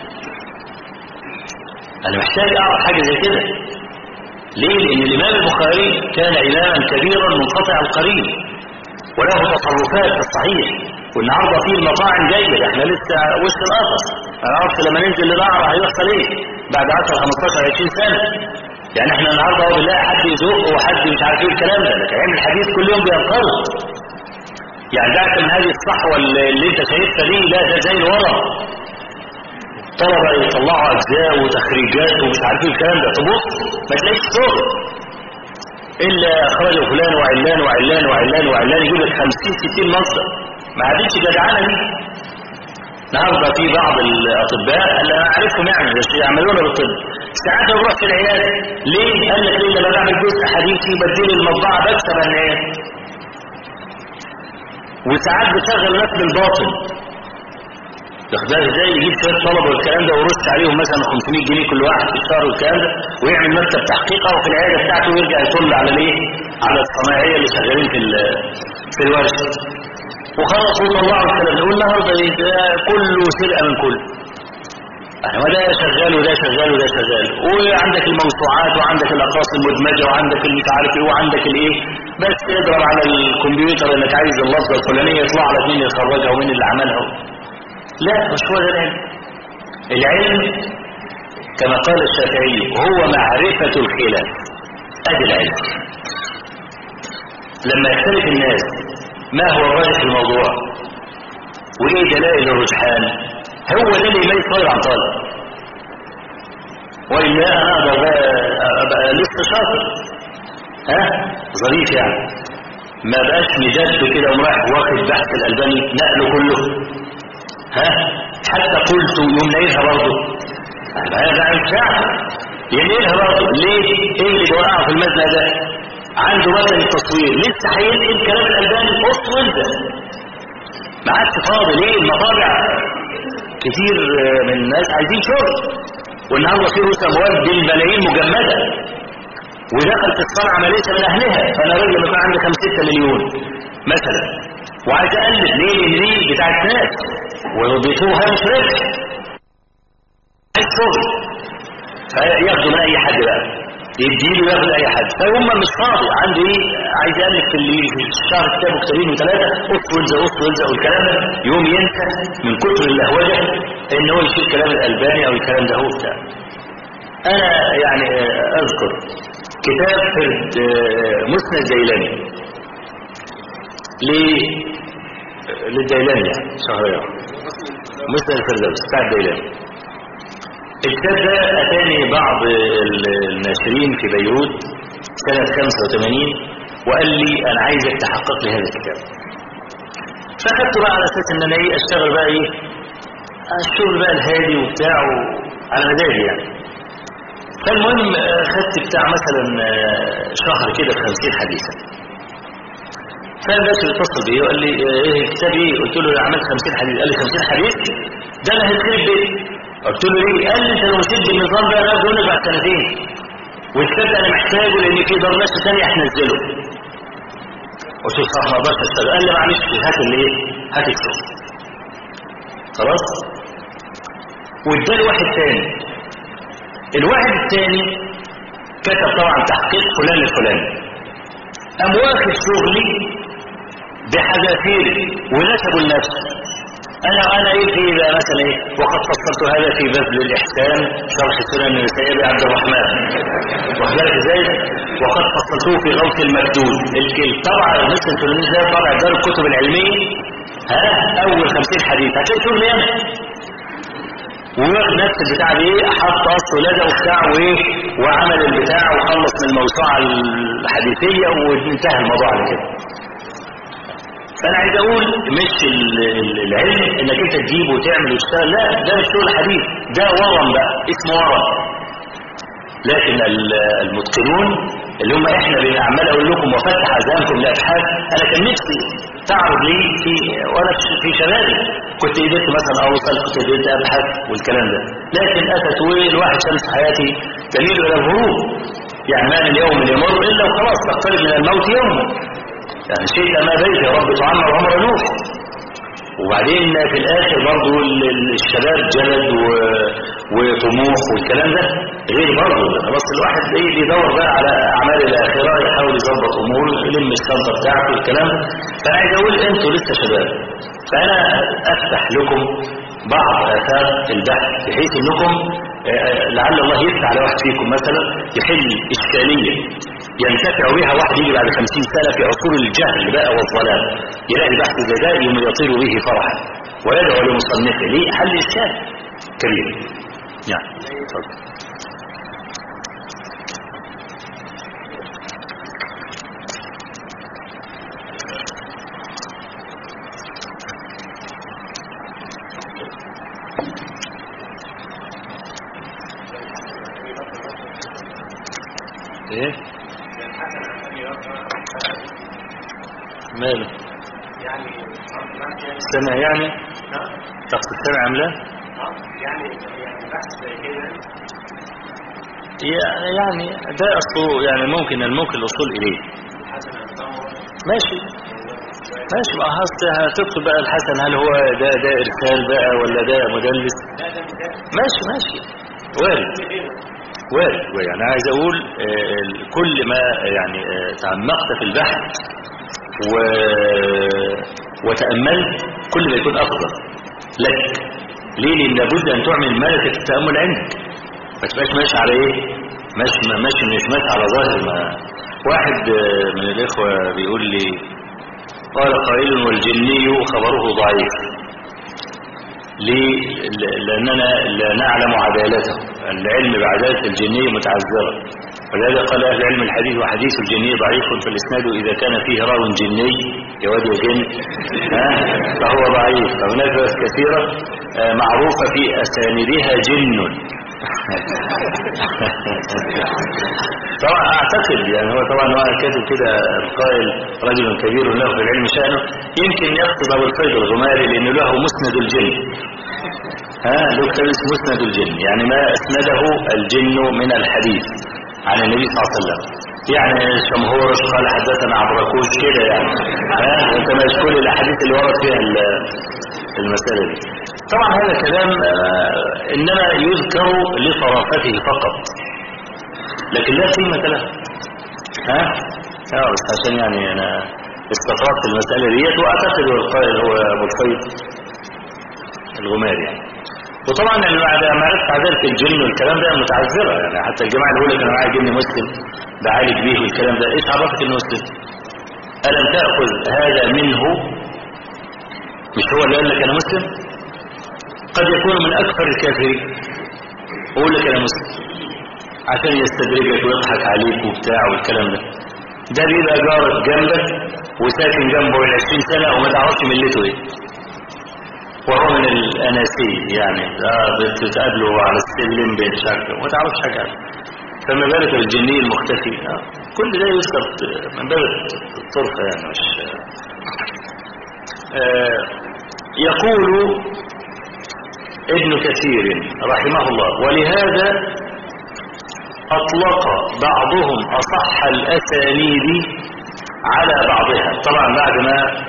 [SPEAKER 1] أنا محتاج أعرف حاجة زي كده ليه لأن الإمام البخاري كان إماما كبيرا منقطع القرين وله تصرفات في الصحيح والنهارده فيه المطاعم جيدة احنا لسه وسط القفص انا عرفت لما ننزل للقعرة هيحصل ايه بعد 10 15 20 سنة يعني احنا النهارده هو بنلاقي حد يزق وحد مش عارف ايه الكلام ده لكن علم الحديث كل يوم بينقرض يعني ده من هذه الصحوة اللي انت شايفها دي لا ده زي الورق طلبة يطلعوا أجزاء وتخريجات ومش عارفين الكلام ده تبص ما تلاقيش شغل إلا أخرجه فلان وعلان وعلان وعلان وعلان يجيب لك 50 60 مصدر ما عادتش جدعانة دي النهارده في بعض الأطباء اللي أنا أعرفهم يعني بس يعملون بالطب ساعات بروح في العيادة ليه؟ قال لك ليه لما بعمل جزء حديثي بديل المطبعة بكسب أنا إيه؟ وساعات بشغل ناس بالباطل ياخدها ازاي يجيب شويه طلبه والكلام ده ويرش عليهم مثلا 500 جنيه كل واحد في الشهر والكلام ده ويعمل مكتب تحقيقه وفي العياده بتاعته ويرجع يطل على الايه؟ على الصناعيه اللي شغالين في في الورشه وخلاص وطلعوا الكلام ده والنهارده كله سرقه من كله ما ده شغال وده شغال وده شغال وعندك الموسوعات وعندك الاقراص المدمجه وعندك المش عارف ايه وعندك الايه بس اضرب على الكمبيوتر انك عايز اللفظه الفلانيه يطلع لك مين يخرجها ومين اللي عملها لا مش هو ده العلم العلم كما قال الشافعي هو معرفة الخلاف ادي العلم لما يختلف الناس ما هو الراجح في الموضوع وايه دلائل الرجحان هو ده اللي يميز طالب عن طالب والا انا اقدر ابقى لسه شاطر ها ظريف يعني ما بقاش مجد كده ورايح واخد بحث الالباني نقله كله ها حتى قلت يوم نايلها برضه هذا عن شعب ينيلها برضه ليه ايه اللي بوقعه في المبنى ده عنده مكان التصوير لسه هينقل كلام الالباني قص وانزل ما عادش فاضي ليه المطابع كتير من الناس عايزين شغل والنهارده في رؤوس اموال بالملايين مجمده ودخل في الصنعه ما ليس من اهلها فانا راجل لما يكون عندي 5 6 مليون مثلا وعايز اقلب ليه لان دي بتاعت ناس وبيتوها مش ربح عايز شغل فياخدوا من اي حد بقى يديله ياخد اي حد فهم مش فاضي عنده ايه عايز يالف في اللي في الشهر كتاب وكتابين وثلاثه قص والزق قص والزق والكلام ده يوم ينسى من كتر اللهوجه ان هو يشيل كلام الالباني او الكلام ده هو بتاع انا يعني اذكر كتاب فرد مسند الديلاني ليه للديلاني يعني شهريار مسند الفردوس بتاع الديلاني الكتاب ده أتاني بعض الناشرين في بيروت سنة 85 وقال لي أنا عايزك تحقق لي هذا الكتاب فأخدته بقى على أساس إن أنا إيه أشتغل بقى إيه الشغل بقى الهادي وبتاع على مزاجي يعني فالمهم خدت بتاع مثلا شهر كده في 50 حديثا فالناس اتصل بي وقال لي ايه الكتاب ايه قلت له عملت 50 حديث قال لي 50 حديث ده انا هيتخرب بيتي قلت له ليه قال لي انت لو مشيت بالنظام ده انا هقول لك بعد سنتين والكتاب ده انا محتاجه لان في دار نشر ثانيه هتنزله قلت له صح ما اقدرش اشتغل قال لي معلش هات الايه هات الشغل خلاص واداني واحد تاني الواحد الثاني كتب طبعا تحقيق فلان الفلاني قام واخد شغلي بحذافيري ونسبه لنفسه انا انا ايه في بقى مثلا ايه وقد فصلت هذا في بذل الاحسان شرح سنن النسائي عبد الرحمن واخد بالك ازاي وقد فصلته في غوث المكدود الطبع مثل التلميذ ده طبع دار الكتب العلميه ها اول 50 حديث هتلاقي شغل انا وواخد نفس البتاع دي حط اصل ولزق وبتاع وايه وعمل البتاع وخلص من الموسوعه الحديثيه وانتهى الموضوع على كده فانا عايز اقول مش ال- ال- العلم انك انت تجيب وتعمل وتشتغل لا ده مش شغل حديث ده ورم بقى اسمه ورم لكن ال- المتقنون اللي هم احنا بنعمل اقول لكم وفتح اذهانكم لابحاث انا كان نفسي تعرض لي في وانا في شبابي كنت قدرت مثلا اوصل كنت قدرت ابحث والكلام ده لكن اتت والواحد شمس حياتي تميل الى الهروب يعني ما من يوم يمر الا وخلاص تقترب من الموت يوما يعني شيء ما بيت يا رب تعمر عمر نوح وبعدين في الاخر برضه ال- ال- الشباب جلد و- وطموح والكلام ده غير برضه ده بس الواحد ايه بيدور بقى على اعمال الاخره يحاول يظبط اموره يلم الشنطه بتاعته والكلام ده فانا عايز اقول انتوا لسه شباب فانا افتح لكم بعض اثار البحث بحيث انكم آه، لعل الله يفتح على واحد فيكم مثلا يحل اشكاليه ينتفع بها واحد يجي بعد خمسين سنة في عصور الجهل بقى والظلام يلاقي بحث زي ده يوم يطير به فرحا ويدعو لمصنفه ليه حل إشكال كبير يعني اتفضل. ايه ماله سمع يعني تقصد سمع ام لا يا- يعني ده اصله يعني ممكن الممكن الوصول اليه ماشي ماشي ما هست- هتكتب بقى الحسن هل هو ده ده ارسال بقى ولا ده مدلس ماشي ماشي وارد وارد يعني عايز اقول آه، كل ما يعني آه، تعمقت في البحث و... وتأملت كل ما يكون أفضل لك ليه لأن لابد أن تعمل ملكة التأمل عندك ما تبقاش ماشي على إيه ماشي ماشي مش ماشي على ظاهر ما واحد آه، من الإخوة بيقول لي قال قائل والجني خبره ضعيف ليه؟ ل- لأننا لا نعلم عدالته العلم بعدالة الجني متعذرة ولهذا قال أهل علم الحديث وحديث الجني ضعيف في الإسناد إذا كان فيه راو جني يود جن ها؟ فهو ضعيف فهناك روايات كثيرة آه، معروفة في أساندها جن طبعا اعتقد يعني هو طبعا هو كاتب كده القائل رجل كبير له في العلم شأنه يمكن يقصد ابو الفيض الغماري لانه له مسند الجن ها له كتاب اسمه مسند الجن يعني ما اسنده الجن من الحديث عن النبي صلى الله عليه وسلم يعني شمهورش قال حدثنا عبركوش كده يعني ها انت مش كل الاحاديث اللي ورد فيها ال- المسألة دي طبعا هذا كلام آه، انما يذكر لطرافته فقط لكن لا قيمة له ها اه بس عشان يعني انا استطردت المسألة ديت واعتقد هو القائل هو ابو الفيض الغماري يعني وطبعا اللي بعد معرفة عدالة الجن والكلام ده متعذرة يعني حتى الجماعة اللي يقول لك انا معايا جن مسلم بعالج بيه والكلام ده ايش عرفك انه مسلم؟ ألم تأخذ هذا منه مش هو اللي قال لك انا مسلم؟ قد يكون من اكثر الكافرين ويقول لك انا مسلم عشان يستدرجك ويضحك عليك وبتاع والكلام ده ده بيبقى جارك جنبك وساكن جنبه من 20 سنة وما تعرفش ملته ايه وهو من الأناسي يعني آه بتتقابله على السلم بشكل وما تعرفش حاجة عنه فما بالك بالجني المختفي آه كل ده يذكر من باب الطرفة يعني مش آه يقول ابن كثير رحمه الله ولهذا أطلق بعضهم أصح الأسانيد على بعضها طبعا بعد ما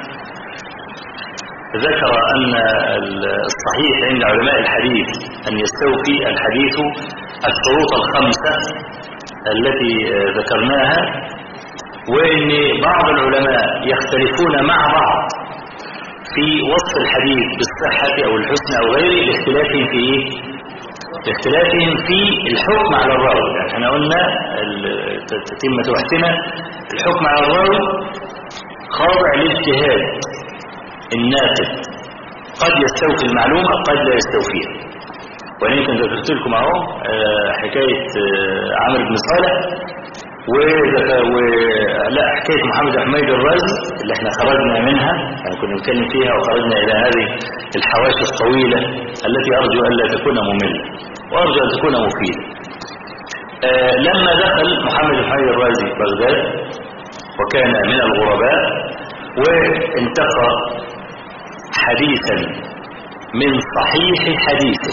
[SPEAKER 1] ذكر أن الصحيح عند علماء الحديث أن يستوفي الحديث الشروط الخمسة التي ذكرناها وأن بعض العلماء يختلفون مع بعض في وصف الحديث بالصحة أو الحسن أو غيره لاختلافهم في إيه؟ لاختلافهم في الحكم على الراوي يعني احنا قلنا ال- تتمة وحدنا الحكم على الراوي خاضع للاجتهاد الناقد قد يستوفي المعلومة قد لا يستوفيها وأنا يمكن ذكرت لكم اهو آه، حكاية آه، عمرو بن صالح وذكر و... لا حكاية محمد حميد الرازي اللي احنا خرجنا منها يعني كنا نتكلم فيها وخرجنا إلى هذه الحواشي الطويلة التي أرجو أن لا تكون مملة وأرجو أن تكون مفيدة آه لما دخل محمد حميد الرازي بغداد وكان من الغرباء وانتقى حديثا من صحيح حديثه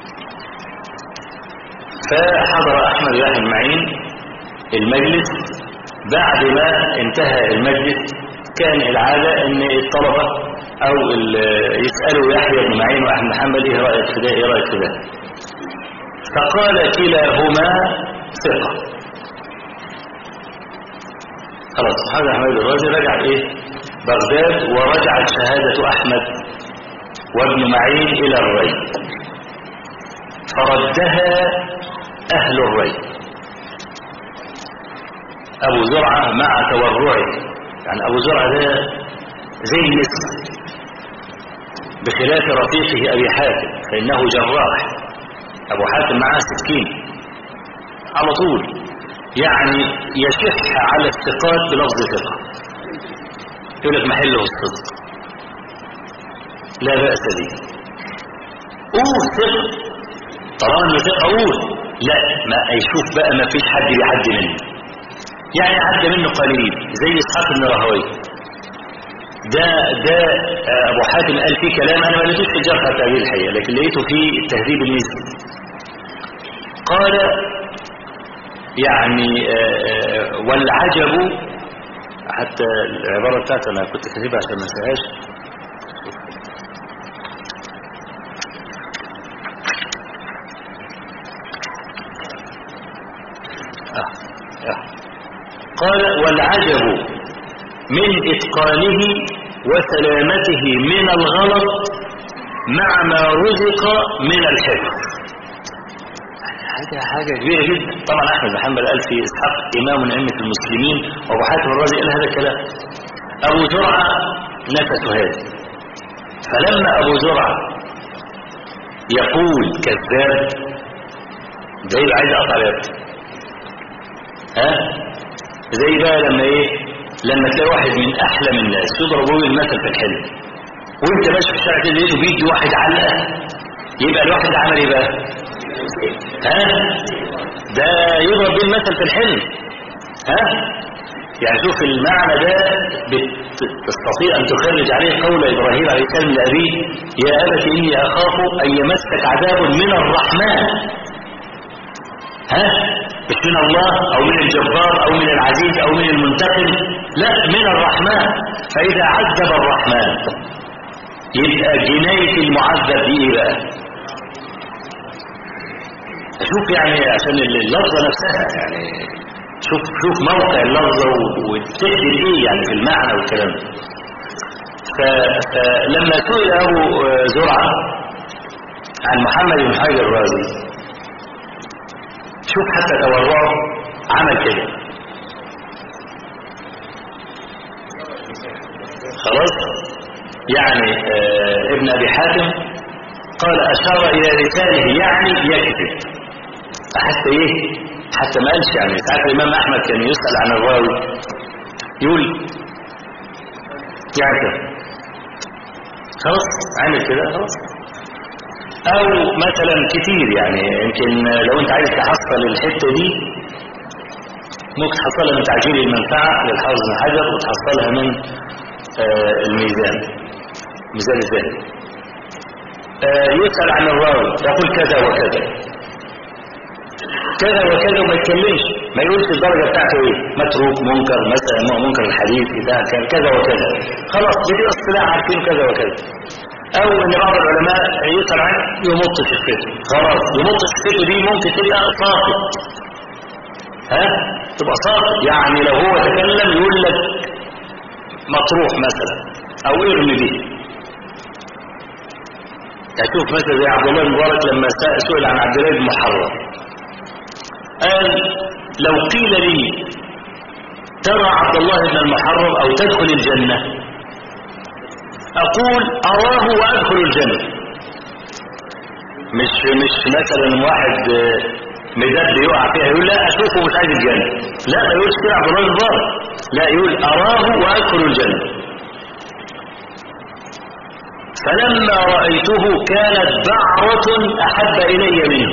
[SPEAKER 1] فحضر أحمد يحيى المعين المجلس بعد ما انتهى المجلس كان العادة ان الطلبة او يسألوا يحيى بن معين واحمد محمد ايه رأيك في ده ايه رأيك في ده فقال كلاهما ثقة خلاص محمد احمد الرازي رجع ايه بغداد ورجعت شهادة احمد وابن معين الى الري فردها اهل الري أبو زرعة مع تورعه يعني أبو زرعة ده زي النسر بخلاف رفيقه أبي حاتم فإنه جراح أبو حاتم معاه سكين على طول يعني يشح على الثقات بلفظ ثقة يقول لك محله الصدق لا بأس به قول ثقة طالما انه ثقة قول لا ما يشوف بقى ما فيش حد بيعدي منه يعني عدى منه قليل زي اسحاق بن راهويه ده ده ابو حاتم قال فيه كلام انا ما لقيتوش في الجرح التعديل الحقيقه لكن لقيته في التهذيب الميزي قال يعني والعجب حتى العباره بتاعتي انا كنت كاتبها عشان ما انساهاش آه. آه. قال والعجب من إتقانه وسلامته من الغلط مع ما رزق من الحفظ حاجة حاجة كبيرة جدا طبعا أحمد بن حنبل قال في إسحاق إمام أئمة المسلمين وأبو حاتم الرازي قال هذا الكلام أبو زرعة نفس هذا فلما أبو زرعة يقول كذاب ده يبقى عايز أقطع رقبته ها زي بقى لما ايه لما تلاقي واحد من احلم الناس يضرب له المثل في الحلم وانت ماشي في الشارع كده لقيته بيدي واحد علقه يبقى الواحد ده عمل ايه بقى ها ده يضرب بيه المثل في الحلم ها يعني شوف المعنى ده تستطيع ان تخرج عليه قول ابراهيم عليه السلام لابيه يا ابت اني اخاف ان يمسك عذاب من الرحمن ها مش من الله او من الجبار او من العزيز او من المنتقم لا من الرحمن فاذا عذب الرحمن يبقى جناية المعذب دي ايه بقى شوف يعني عشان اللفظة نفسها يعني شوف شوف موقع اللفظة وتقدر ايه يعني في المعنى والكلام فلما سئل ابو زرعة عن محمد بن حجر الرازي شوف حتى تورعه عمل كده خلاص يعني آه ابن ابي حاتم قال اشار الى لسانه يعني يكذب حتى ايه حتى ما قالش يعني ساعات الامام احمد كان يسال عن الراوي يقول يعني خلاص عمل كده خلاص او مثلا كتير يعني يمكن لو انت عايز تحصل الحته دي ممكن تحصلها من تعجيل المنفعه للحافظ بن حجر وتحصلها من آه الميزان ميزان الذهبي آه يسال عن الراوي يقول كذا وكذا كذا وكذا وما يتكلمش ما يقولش الدرجه بتاعته ايه متروك منكر مثلا منكر الحديث اذا كان كذا وكذا خلاص بدي اصطلاح عارفين كذا وكذا او ان بعض العلماء يسأل عنه يمط شفته خلاص يمط شفته دي ممكن تبقى ساقط ها تبقى ساقط يعني لو هو تكلم يقول لك مطروح مثلا او ارمي به هتشوف مثلا زي عبد الله المبارك لما سئل عن عبد الله بن محرم قال لو قيل لي ترى عبد الله بن المحرم او تدخل الجنه أقول أراه وأدخل الجنة مش مش مثلا واحد مدد يقع فيها يقول لا اشوفه مش عايز الجنه لا ما يقولش كده عبد الله الظاهر لا يقول اراه وادخل الجنه فلما رايته كانت بعره احب الي منه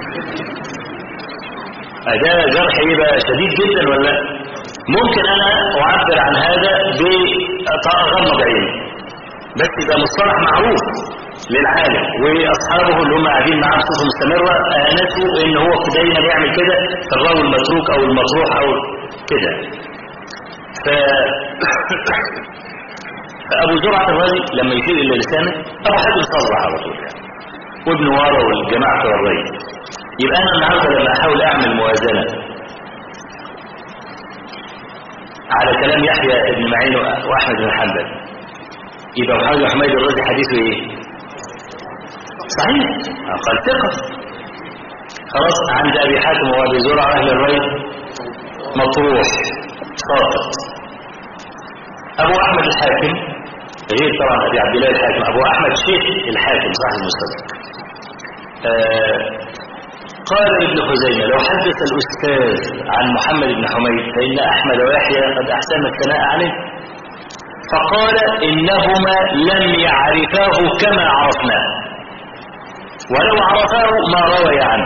[SPEAKER 1] ده جرح يبقى شديد جدا ولا ممكن انا اعبر عن هذا بغمض عيني بس يبقى مصطلح معروف للعالم واصحابه اللي هم قاعدين معاه بصفه مستمره انسوا ان هو دايما يعمل كده في الراوي المتروك او المطروح او كده ف فابو زرعه الرازي لما يشير الى لسانه ابو حاتم صرح على طول يعني وابن وارا والجماعه بتوع الري يبقى انا النهارده لما احاول اعمل موازنه على كلام يحيى بن معين واحمد بن حنبل يبقى محمد حميد الرازي حديثه ايه صحيح قال ثقة خلاص عند أبي حاتم وأبي زرع أهل الري مطروح ساقط أبو أحمد الحاكم غير طبعا أبي عبد الله الحاكم أبو أحمد شيخ الحاكم صاحب المستدرك آه قال ابن خزيمة لو حدث الأستاذ عن محمد بن حميد فإن أحمد ويحيى قد أحسن الثناء عليه فقال إنهما لم يعرفاه كما عرفناه ولو عرفاه ما روي عنه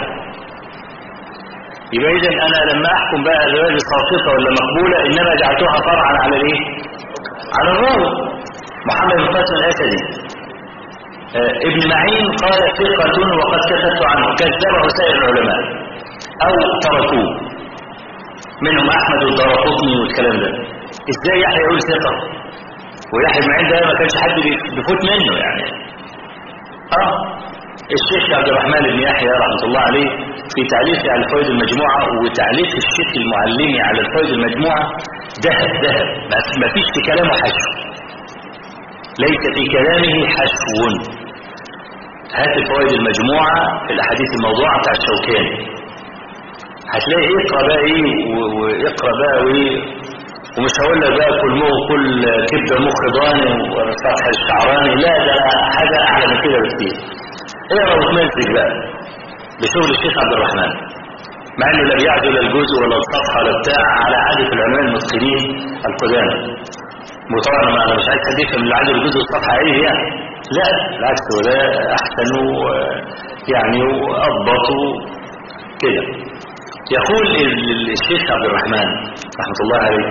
[SPEAKER 1] يبقى إذن أنا لما أحكم بقى الرواية ساقطة ولا مقبولة إنما جعلتها فرعا على الإيه؟ على الراوي محمد بن قاسم الأسدي آه ابن معين قال ثقة وقد كتبت عنه كذبه سائر العلماء أو تركوه منهم أحمد والدرقطني والكلام ده إزاي يحيى يقول ثقة ويحيى بن معين ده ما كانش حد بيفوت منه يعني اه الشيخ عبد الرحمن بن يحيى رحمة الله عليه في تعليقه على الفوائد المجموعة وتعليق الشيخ المعلمي على الفوائد المجموعة ذهب ذهب ما فيش في كلامه حشو ليس في كلامه حشو هات الفوائد المجموعة في الأحاديث الموضوعة بتاع الشوكاني هتلاقي اقرا بقى ايه واقرا بقى وايه ومش هقول لك بقى كل مخ كل كبده مخ ضاني وفتح الشعراني لا ده حاجه اعلى من كده بكتير اقرا وتمسك بقى بشغل الشيخ عبد الرحمن مع انه لا بيعدل الجزء ولا الصفحه ولا بتاع على عاده العلماء المتقنين القدامى وطبعا انا مش عايز حد يفهم اللي عدل الجزء والصفحه ايه يعني لا بالعكس هو ده احسن يعني واضبط كده يقول الشيخ عبد الرحمن رحمه الله عليه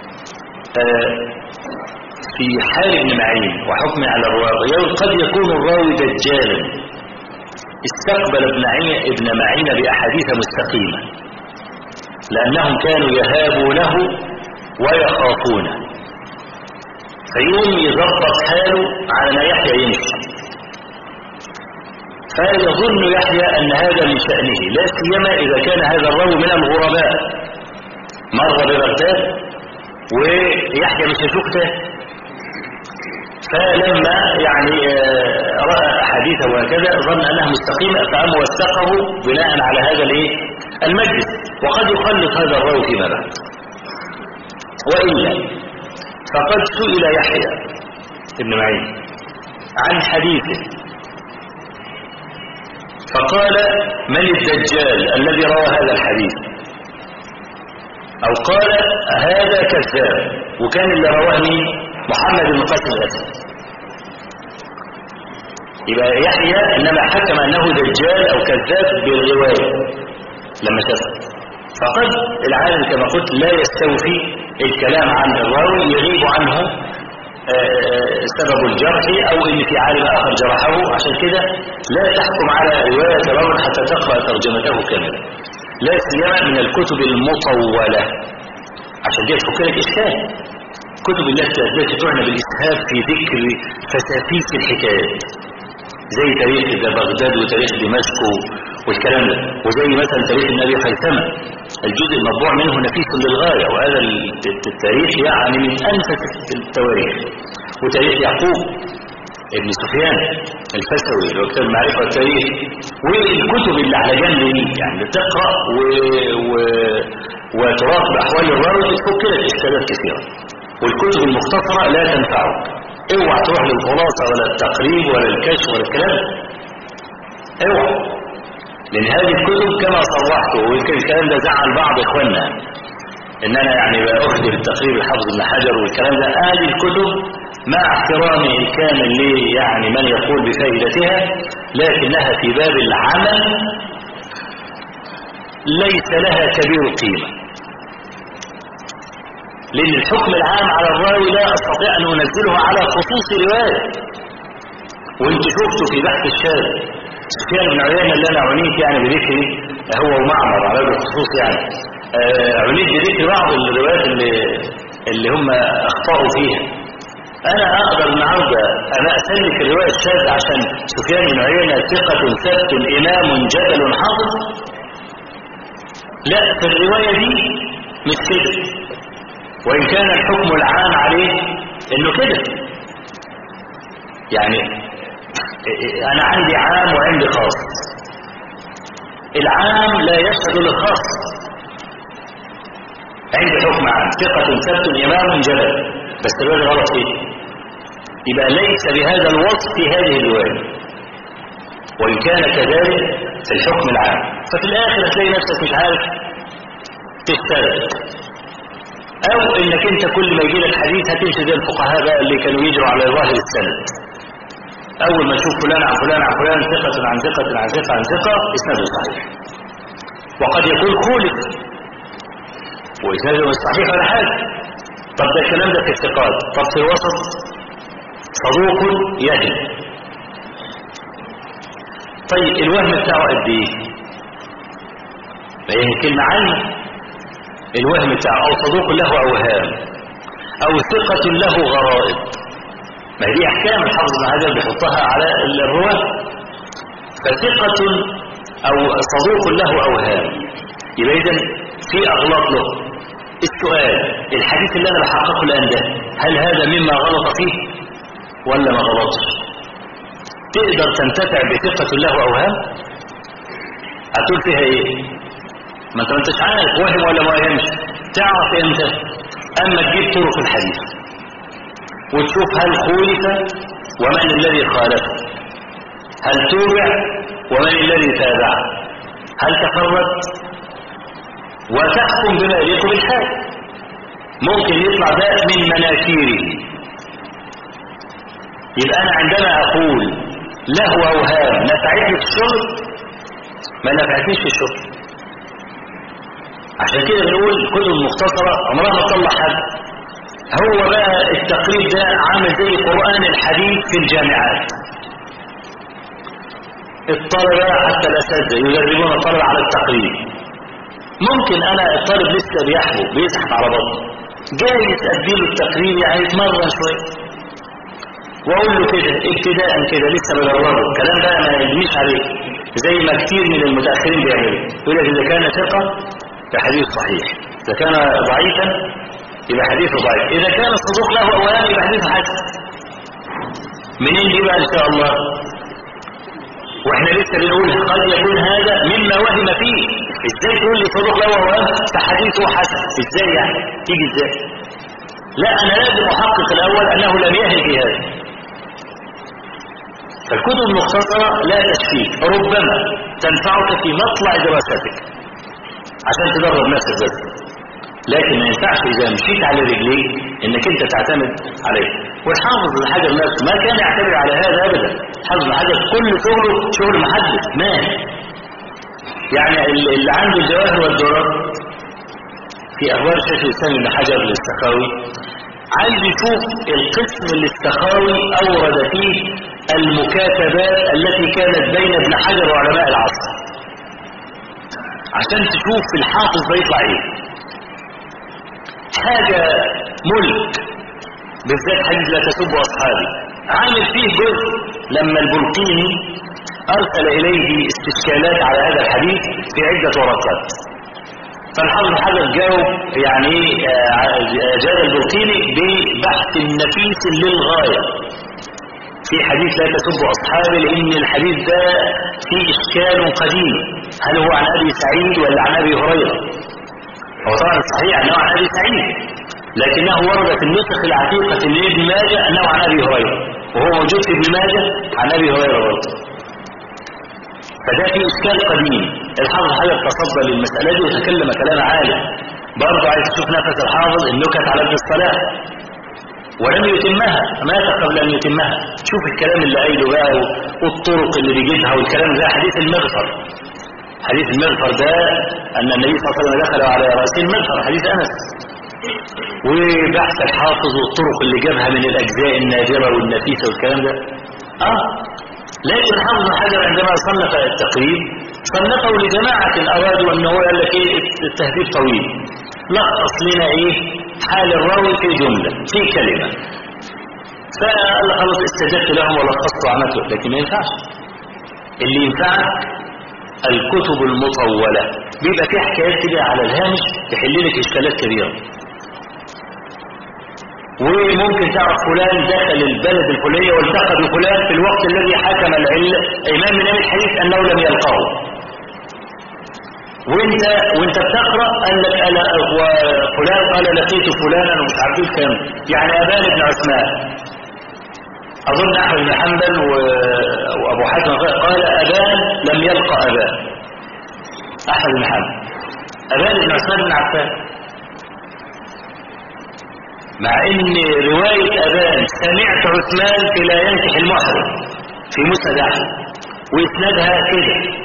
[SPEAKER 1] في حال ابن معين وحكمه على الراوي يقول قد يكون الراوي دجالا استقبل ابن معين ابن معين بأحاديث مستقيمة لأنهم كانوا يهابونه ويخافونه فيوم يظبط حاله على ما يحيى يمشي فيظن يحيى أن هذا من شأنه لا سيما إذا كان هذا الراوي من الغرباء مر ببغداد ويحيى مش هيشوفه فلما يعني رأى حديثه وهكذا ظن أنها مستقيمة فقام وثقه بناء على هذا الايه المجلس وقد يخلط هذا الراوي فيما بعد وإلا فقد سئل يحيى ابن معين عن حديثه فقال من الدجال الذي روى هذا الحديث أو قال هذا كذاب وكان اللي رواه مين محمد بن قاسم الأسد يبقى يحيى إنما حكم أنه دجال أو كذاب بالرواية لما شافه فقد العالم كما قلت لا يستوفي الكلام عن الراوي يغيب عنه سبب الجرح او ان في عالم اخر جرحه عشان كده لا تحكم على رواية راوي حتى تقرأ ترجمته كاملة لا سيما من الكتب المطولة عشان دي تفك لك اشكال كتب التي التي تعنى بالاسهاب في ذكر فسافيس الحكايات زي تاريخ بغداد وتاريخ دمشق والكلام ده وزي مثلا تاريخ النبي خيثمة الجزء المطبوع منه نفيس للغاية وهذا التاريخ يعني من أنفس التواريخ وتاريخ يعقوب ابن سفيان الفسوي اللي هو كتاب المعرفة والتاريخ والكتب اللي على جنب دي يعني تقرأ و... و... وتراقب أحوال الراوي تفك لك إشكالات كثيرة والكتب المختصرة لا تنفعك اوعى تروح للخلاصة ولا التقريب ولا الكشف ولا الكلام اوعى لأن هذه الكتب كما صرحت ويمكن الكلام ده زعل بعض إخواننا إن أنا يعني بأخبر التقرير الحافظ ابن حجر والكلام ده هذه الكتب مع احترامي الكامل لي يعني من يقول بفائدتها لكنها في باب العمل ليس لها كبير قيمة لأن الحكم العام على الراوي لا أستطيع أن أنزله على خصوص رواية وانت شفته في بحث الشاذ سفيان بن عيينة اللي أنا عنيت يعني بذكري هو ومعمر على وجه الخصوص يعني آه، عنيت بذكر بعض الروايات اللي, اللي هم أخطأوا فيها أنا أقدر النهاردة أنا أسلك الرواية الشاذة عشان سفيان بن عيينة ثقة ثبت إمام جبل حافظ لا في الرواية دي مش كده وإن كان الحكم العام عليه إنه كده يعني أنا عندي عام وعندي خاص العام لا يشهد للخاص عندي حكم عام ثقة ثبت إمام جبل بس الرواية غلط فيه يبقى ليس بهذا الوصف في هذه الرواية وإن كان كذلك في الحكم العام ففي الآخر هتلاقي نفسك مش عارف تشتغل أو إنك أنت كل ما يجي لك حديث هتمشي زي الفقهاء بقى اللي كانوا يجروا على ظاهر السند أول ما تشوف فلان عن فلان عن فلان ثقة عن ثقة عن ثقة عن ثقة إسناده صحيح وقد يكون خولف وإسناده مش صحيح ولا حاجة طب ده الكلام ده في الثقات طب في الوسط صدوق يهل طيب الوهم بتاعه قد ايه فهي كلمة عنه الوهم بتاعه او صدوق له اوهام او ثقة له غرائب ما هي دي احكام الحافظ بن حجر بيحطها على الرواه فثقة او صدوق له اوهام يبقى اذا في اغلاط له السؤال الحديث اللي انا بحققه الان ده هل هذا مما غلط فيه ولا ما غلطش تقدر تنتفع بثقة له أوهام هتقول فيها ايه ما انت ما انتش عارف وهم ولا ما وهمش تعرف امتى اما تجيب طرق الحديث وتشوف هل خولف ومن الذي خالفه هل توبع ومن الذي تابع هل تفرد وتحكم بما يليق بالحال ممكن يطلع ده من مناكيره يبقى أنا عندما أقول له أوهام نفعتني في الشغل ما نفعتنيش في الشغل عشان كده بنقول الكتب المختصرة عمرها ما تطلع حد هو بقى التقريب ده عامل زي قرآن الحديث في الجامعات الطلبة حتى الأساتذة يدربون الطلبة على التقريب ممكن أنا الطالب لسه بيحبو بيزحف على بطنه جايز أديله التقريب يعني يتمرن شوية واقول له كده ابتداء كده لسه بدربه الكلام ده ما يجيش عليه زي ما كتير من المتاخرين بيعملوا يقول لك اذا كان ثقه فحديث صحيح اذا كان ضعيفا يبقى حديثه ضعيف اذا كان الصدوق له اوهام يبقى حديثه حسن منين دي بقى ان شاء الله واحنا لسه بنقول قد يكون هذا مما وهم فيه ازاي تقول لي صدوق له اوهام فحديثه حسن ازاي يعني تيجي ازاي لا انا لازم احقق الاول انه لم يهل في هذا فالكتب المختصرة لا تشفيك ربما تنفعك في مطلع دراستك عشان تدرب نفسك بس لكن ما ينفعش إذا مشيت على رجليك إنك أنت تعتمد عليه والحافظ الحجر نفسه ما كان يعتمد على هذا أبدا حافظ الحجر كل شغله شغل محدد ما يعني اللي عنده الجواهر والدرر في أخبار شيخ الإسلام ابن حجر للسخاوي عايز يشوف القسم اللي السخاوي أورد فيه المكاتبات التي كانت بين ابن حجر وعلماء العصر عشان تشوف الحافظ بيطلع ايه حاجة ملك بالذات حديث لا تسبوا أصحابي عامل فيه جزء لما البلقيني أرسل إليه استشكالات على هذا الحديث في عدة ورقات فالحافظ حجر جاوب يعني جاد البلقيني ببحث نفيس للغاية في حديث لا تسبوا أصحابي لأن الحديث ده فيه إشكال قديم هل هو عن أبي سعيد ولا عن أبي هريرة هو طبعا صحيح أنه عن أبي سعيد لكنه ورد في النسخ العتيقة لابن ماجه أنه عن أبي هريرة وهو موجود في ابن ماجه عن أبي هريرة برضه فده في إشكال قديم الحافظ حجر تصدى للمسألة دي وتكلم كلام عالي برضه عايز تشوف نفس الحافظ النكت على ابن الصلاة ولم يتمها مات قبل أن يتمها شوف الكلام اللي قايله بقى والطرق اللي بيجيبها والكلام ده حديث المغفر حديث المغفر ده أن النبي صلى الله عليه وسلم دخل على رأس المغفر حديث أنس وبحث الحافظ والطرق اللي جابها من الأجزاء النادرة والنفيسة والكلام ده آه لكن حافظ الحجر عندما صنف التقريب صنفه لجماعة أرادوا أنه قال لك إيه التهذيب طويل لخص لنا إيه حال الراوي في جملة في كلمة فقال خلاص استجبت لهم ولخصت وعملته لكن ما ينفعش اللي ينفعك الكتب المطولة بيبقى فيها حكايات كده على الهامش تحل لك إشكالات كبيرة وممكن تعرف فلان دخل البلد الفلانية والتقى بفلان في الوقت الذي حكم العلم إمام من الحديث أنه لم يلقاه وانت وانت بتقرا قال لك انا وفلان قال لقيت فلانا ومش عارفين كام يعني ابان بن عثمان اظن احمد بن حنبل وابو حاتم قال ابان لم يلقى ابان احمد بن حنبل ابان بن عثمان بن عفان مع ان روايه ابان سمعت عثمان في لا ينكح المحرم في مسند احمد واسنادها كده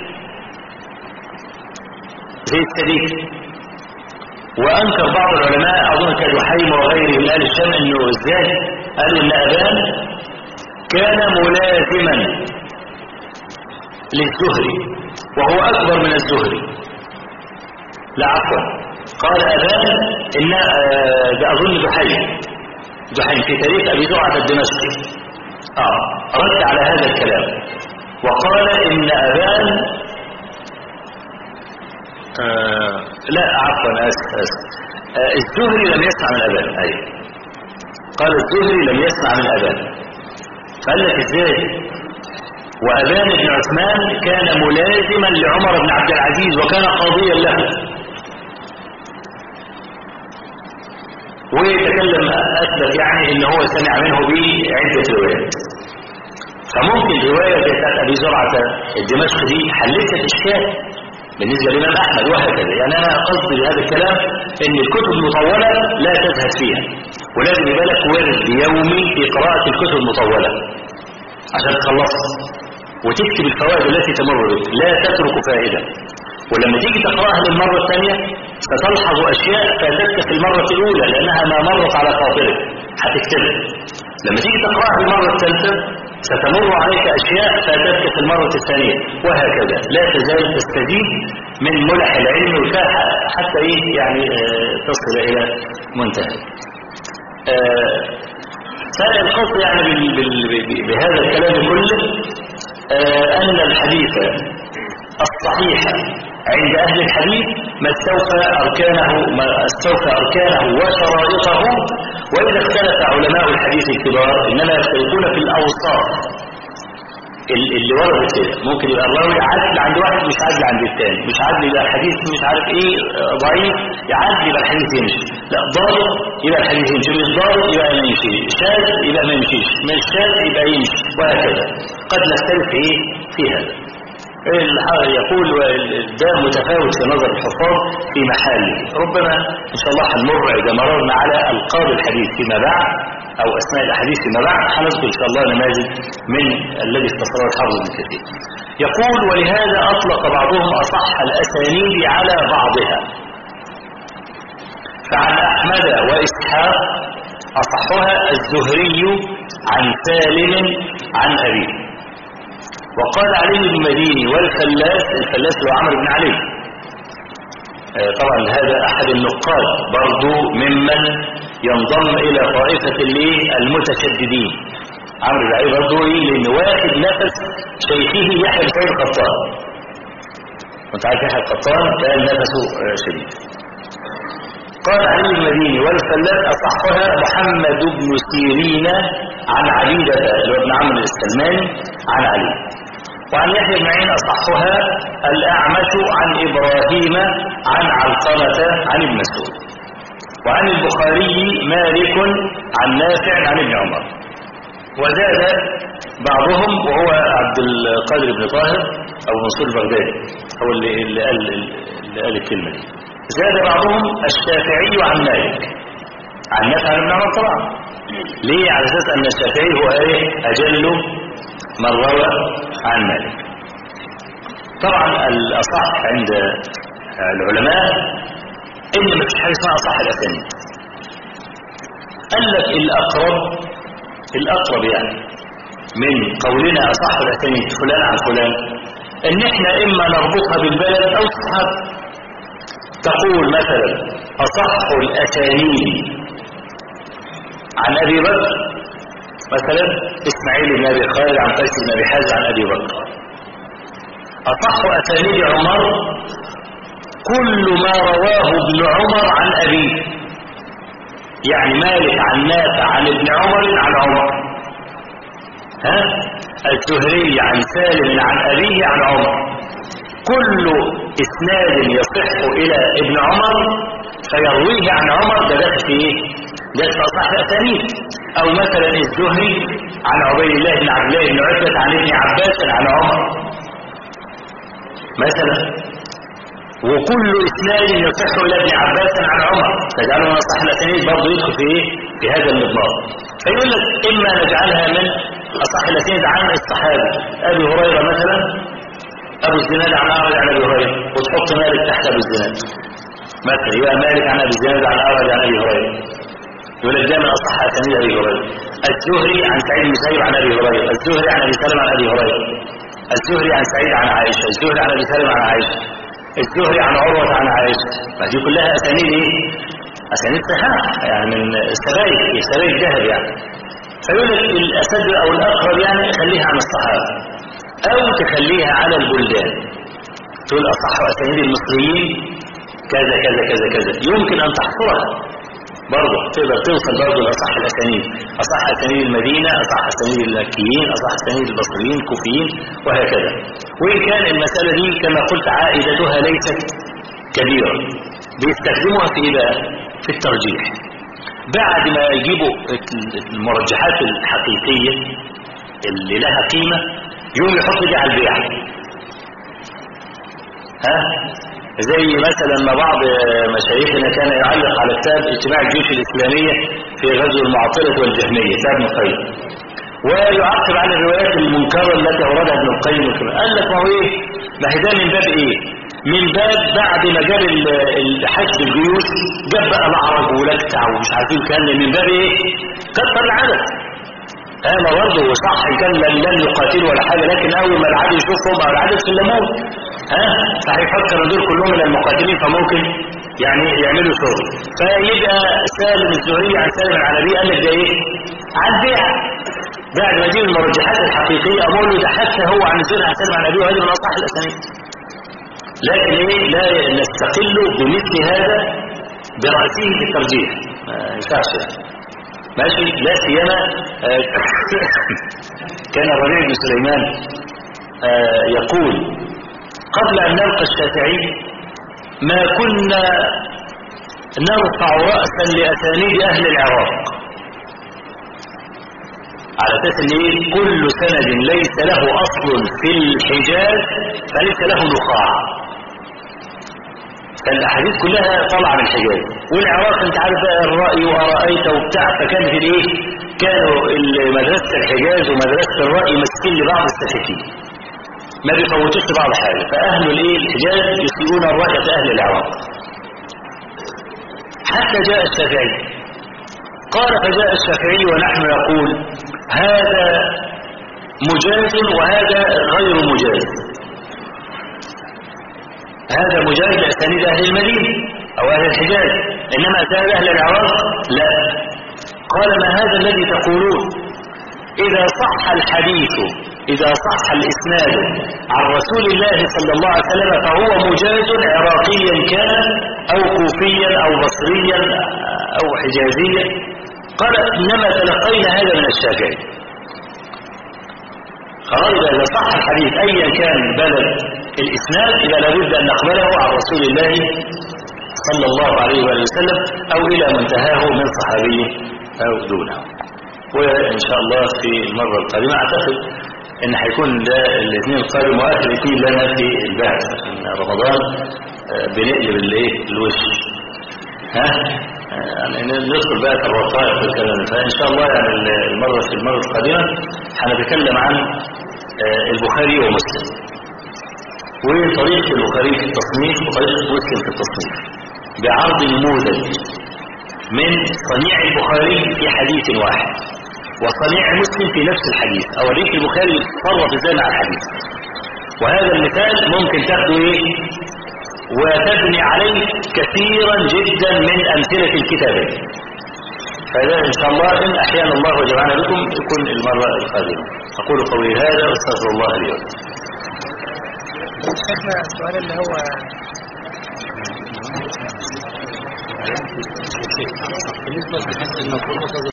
[SPEAKER 1] زي السبيل وأنكر بعض العلماء أظن كالوحيم وغيره من أهل الشام أنه إزاي قالوا أن أبان كان ملازما للزهري وهو أكبر من الزهري لا عفوا قال أبان إن ده أظن دحيم دحيم في تاريخ أبي زرعة الدمشقي آه رد على هذا الكلام وقال إن أبان آه لا عفوا اسف اسف آه الزهري لم يسمع من ابان اي قال الزهري لم يسمع من ابان قال لك ازاي وابان بن عثمان كان ملازما لعمر بن عبد العزيز وكان قاضيا له ويتكلم اثبت يعني ان هو سمع منه بعده روايات فممكن روايه بتاعت ابي زرعه الدمشق دي حلت الاشكال بالنسبة للإمام أحمد وهكذا يعني أنا قصدي بهذا الكلام أن الكتب المطولة لا تزهد فيها ولازم يبقى لك ورد يومي في قراءة الكتب المطولة عشان تخلصها وتكتب الفوائد التي تمر بك لا تترك فائدة ولما تيجي تقرأها للمرة الثانية ستلحظ أشياء فاتتك في المرة الأولى لأنها ما مرت على خاطرك هتكتبها لما تيجي تقرأها المرة الثالثة ستمر عليك أشياء فاتتك في المرة الثانية وهكذا لا تزال تستزيد من ملح العلم وكاح حتى إيه يعني آه تصل إلى منتهى آه فالقصد يعني بال بال بهذا الكلام كله آه أن الحديث الصحيح عند أهل الحديث ما استوفى أركانه ما استوفى أركانه وشرائطه وإذا اختلف علماء الحديث الكبار إنما يختلفون في الأوصاف اللي وردت كده ممكن يبقى الراوي عدل عند واحد مش عدل عند الثاني مش عدل يبقى الحديث مش عارف ايه ضعيف عدل يبقى الحديث يمشي لا ضابط يبقى الحديث يمشي مش ضابط يبقى ما يمشي شاذ يبقى ما يمشيش مش شاذ يبقى يمشي وهكذا قد نختلف ايه في هذا يقول ده متفاوت في نظر الحفاظ في محله ربما إن شاء الله هنمر إذا مررنا على ألقاب الحديث فيما بعد أو أثناء الأحاديث فيما بعد هنذكر إن شاء الله نماذج من الذي اختصره الحافظ ابن كثير يقول ولهذا أطلق بعضهم أصح الأسانيد على بعضها فعن أحمد وإسحاق أصحها الزهري عن سالم عن أبيه وقال علي بن مديني والفلاس الفلاس هو عمرو بن علي آه طبعا هذا أحد النقاد برضو ممن ينضم إلى طائفة المتشددين عمرو بن علي برضو لأن واخد نفس شيخه يحيى بن سعيد القطان وانت عارف يحيى القطان كان نفسه شديد قال علي المديني والفلاس أصحها محمد بن سيرين عن عبيدة ابن عمرو السلماني عن علي وعن يحيى بن معين أصحها الأعمش عن إبراهيم عن علقمة عن ابن مسعود وعن البخاري مالك عن نافع عن ابن عمر وزاد بعضهم وهو عبد القادر بن طاهر أو منصور البغدادي هو اللي, اللي, قال, اللي قال الكلمة دي زاد بعضهم الشافعي عن مالك عن نافع عن ابن عمر طبعا ليه على أساس أن الشافعي هو إيه أجل من روى عن مالك طبعا الأصح عند العلماء إن ما فيش حاجة اسمها أصح الأسانيد قال لك الأقرب الأقرب يعني من قولنا أصح الأسانيد فلان عن فلان إن إحنا إما نربطها بالبلد أو الصحابة تقول مثلا أصح الأسانيد عن أبي بكر مثلا إسماعيل بن أبي خالد عن قيس بن أبي حازم عن أبي بكر أصح أسانيد عمر كل ما رواه ابن عمر عن أبيه يعني مالك عن نافع عن ابن عمر عن عمر ها الزهري عن سالم عن أبيه عن عمر كل إسناد يصح إلى ابن عمر فيرويه عن عمر ده داخل في إيه؟ ده في أصح الأسانيد أو مثلا الزهري عن عبيد الله بن عبد الله بن عتبة عن ابن عباس عن عمر مثلا وكل إسناد يصح إلى ابن عباس عن عمر تجعله من أصح الأسانيد برضه يدخل في إيه؟ في هذا المضمار فيقول لك إما نجعلها من أصح الأسانيد عن الصحابة أبي هريرة مثلا أبو الزناد عن أعرج عن أبي هريرة وتحط مالك تحت أبو الزناد مثلا يبقى مالك عن أبي الزناد عن أعرج عن أبي هريرة يقول لك ده من أصح أسانيد أبي هريرة الزهري عن سعيد بن مسيب عن أبي هريرة الزهري عن أبي سلمة عن أبي هريرة الزهري عن سعيد عن عائشة الزهري عن أبي سلمة عن عائشة الزهري عن عروة عن عائشة ما دي كلها أسانيد إيه؟ أسانيد صحاح يعني من سبايك سبايك ذهب يعني فيقول لك الأسد أو الأقرب يعني خليها عن الصحابة أو تخليها على البلدان تقول أصح أسانيد المصريين كذا كذا كذا كذا يمكن أن تحصرها برضه تقدر توصل برضه لأصح الأسانيد أصح أسانيد المدينة أصح أسانيد المكيين أصح أسانيد البصريين الكوفيين وهكذا وإن كان المسألة دي كما قلت عائدتها ليست كبيرة بيستخدموها في إيه بقى؟ في الترجيح بعد ما يجيبوا المرجحات الحقيقية اللي لها قيمة يوم يحط دي على البيع ها زي مثلا ما بعض مشايخنا كان يعلق على كتاب اجتماع الجيوش الإسلامية في غزو المعطلة والجهمية كتاب ابن القيم ويعقب على الروايات المنكرة التي أوردها ابن القيم وكذا قال لك ما هو إيه ما هي ده من باب إيه من باب بعد ما جاب الحشد الجيوش جاب بقى العرب ولكتع ومش عارفين كان من باب إيه كتر العدد هذا برضه صح إن كان لن, لن يقاتلوا ولا حاجة لكن أول ما العدد يشوفهم أو العدد سلموه ها فهيفكر دول كلهم من المقاتلين فممكن يعني يعملوا شغل فيبقى سالم الزهري عن سالم العربي قال لك ده ايه عن بيع بعد ما دي المرجحات الحقيقيه اقول له ده حتى هو عن الزهري عن سالم العربي وهذا من اصح الاسانيد لكن ايه لا نستقل بمثل هذا براسه في الترجيح ما ينفعش يعني ماشي لا سيما كان الربيع بن سليمان يقول قبل أن نلقى الشافعي ما كنا نرفع رأسا لأسانيد أهل العراق على أساس أن كل سند ليس له أصل في الحجاز فليس له نخاع فالأحاديث كلها طالعة من الحجاز والعراق انت عارف بقى الرأي وأرأيت وبتاع فكانت الايه كانوا مدرسة الحجاز ومدرسة الرأي ماسكين لبعض السفيفين ما بيفوتوش بعض حاجة فأهل الايه الحجاز يسيئون الرأي في أهل العراق حتى جاء الشافعي قال فجاء الشافعي ونحن نقول هذا مجاز وهذا غير مجاز هذا مجاز لأسانيد أهل المدينة أو أهل الحجاز إنما أسانيد أهل العراق لا قال ما هذا الذي تقولون إذا صح الحديث إذا صح الإسناد عن رسول الله صلى الله عليه وسلم فهو مجاز عراقيا كان أو كوفيا أو بصريا أو حجازيا قال إنما تلقينا هذا من الشافعي خلاص إذا صح الحديث أيا كان بلد الإسناد إذا لابد أن نقبله عن رسول الله صلى الله عليه وآله وسلم أو إلى منتهاه من صحابي أو دونه وإن شاء الله في المرة القادمة أعتقد ان هيكون ده الاثنين القادم واخر الاثنين لنا في البعث عشان رمضان آه، بنقلب الايه الوش ها آه، يعني ندخل بقى في الوثائق والكلام فان شاء الله يعني المره في المره القادمه هنتكلم عن آه، البخاري ومسلم وطريقه البخاري في التصنيف وطريقه مسلم في التصنيف بعرض نموذج من صنيع البخاري في حديث واحد وصنيع مسلم في نفس الحديث اوريك البخاري يتصرف ازاي مع الحديث وهذا المثال ممكن تاخده ايه وتبني عليه كثيرا جدا من امثله الكتابين فهذا ان شاء الله ان احيانا الله وجمعنا بكم يكون المره القادمه اقول قولي هذا واستغفر الله لي ولكم
[SPEAKER 2] شيخنا السؤال اللي هو
[SPEAKER 3] بالنسبة للحس المفروض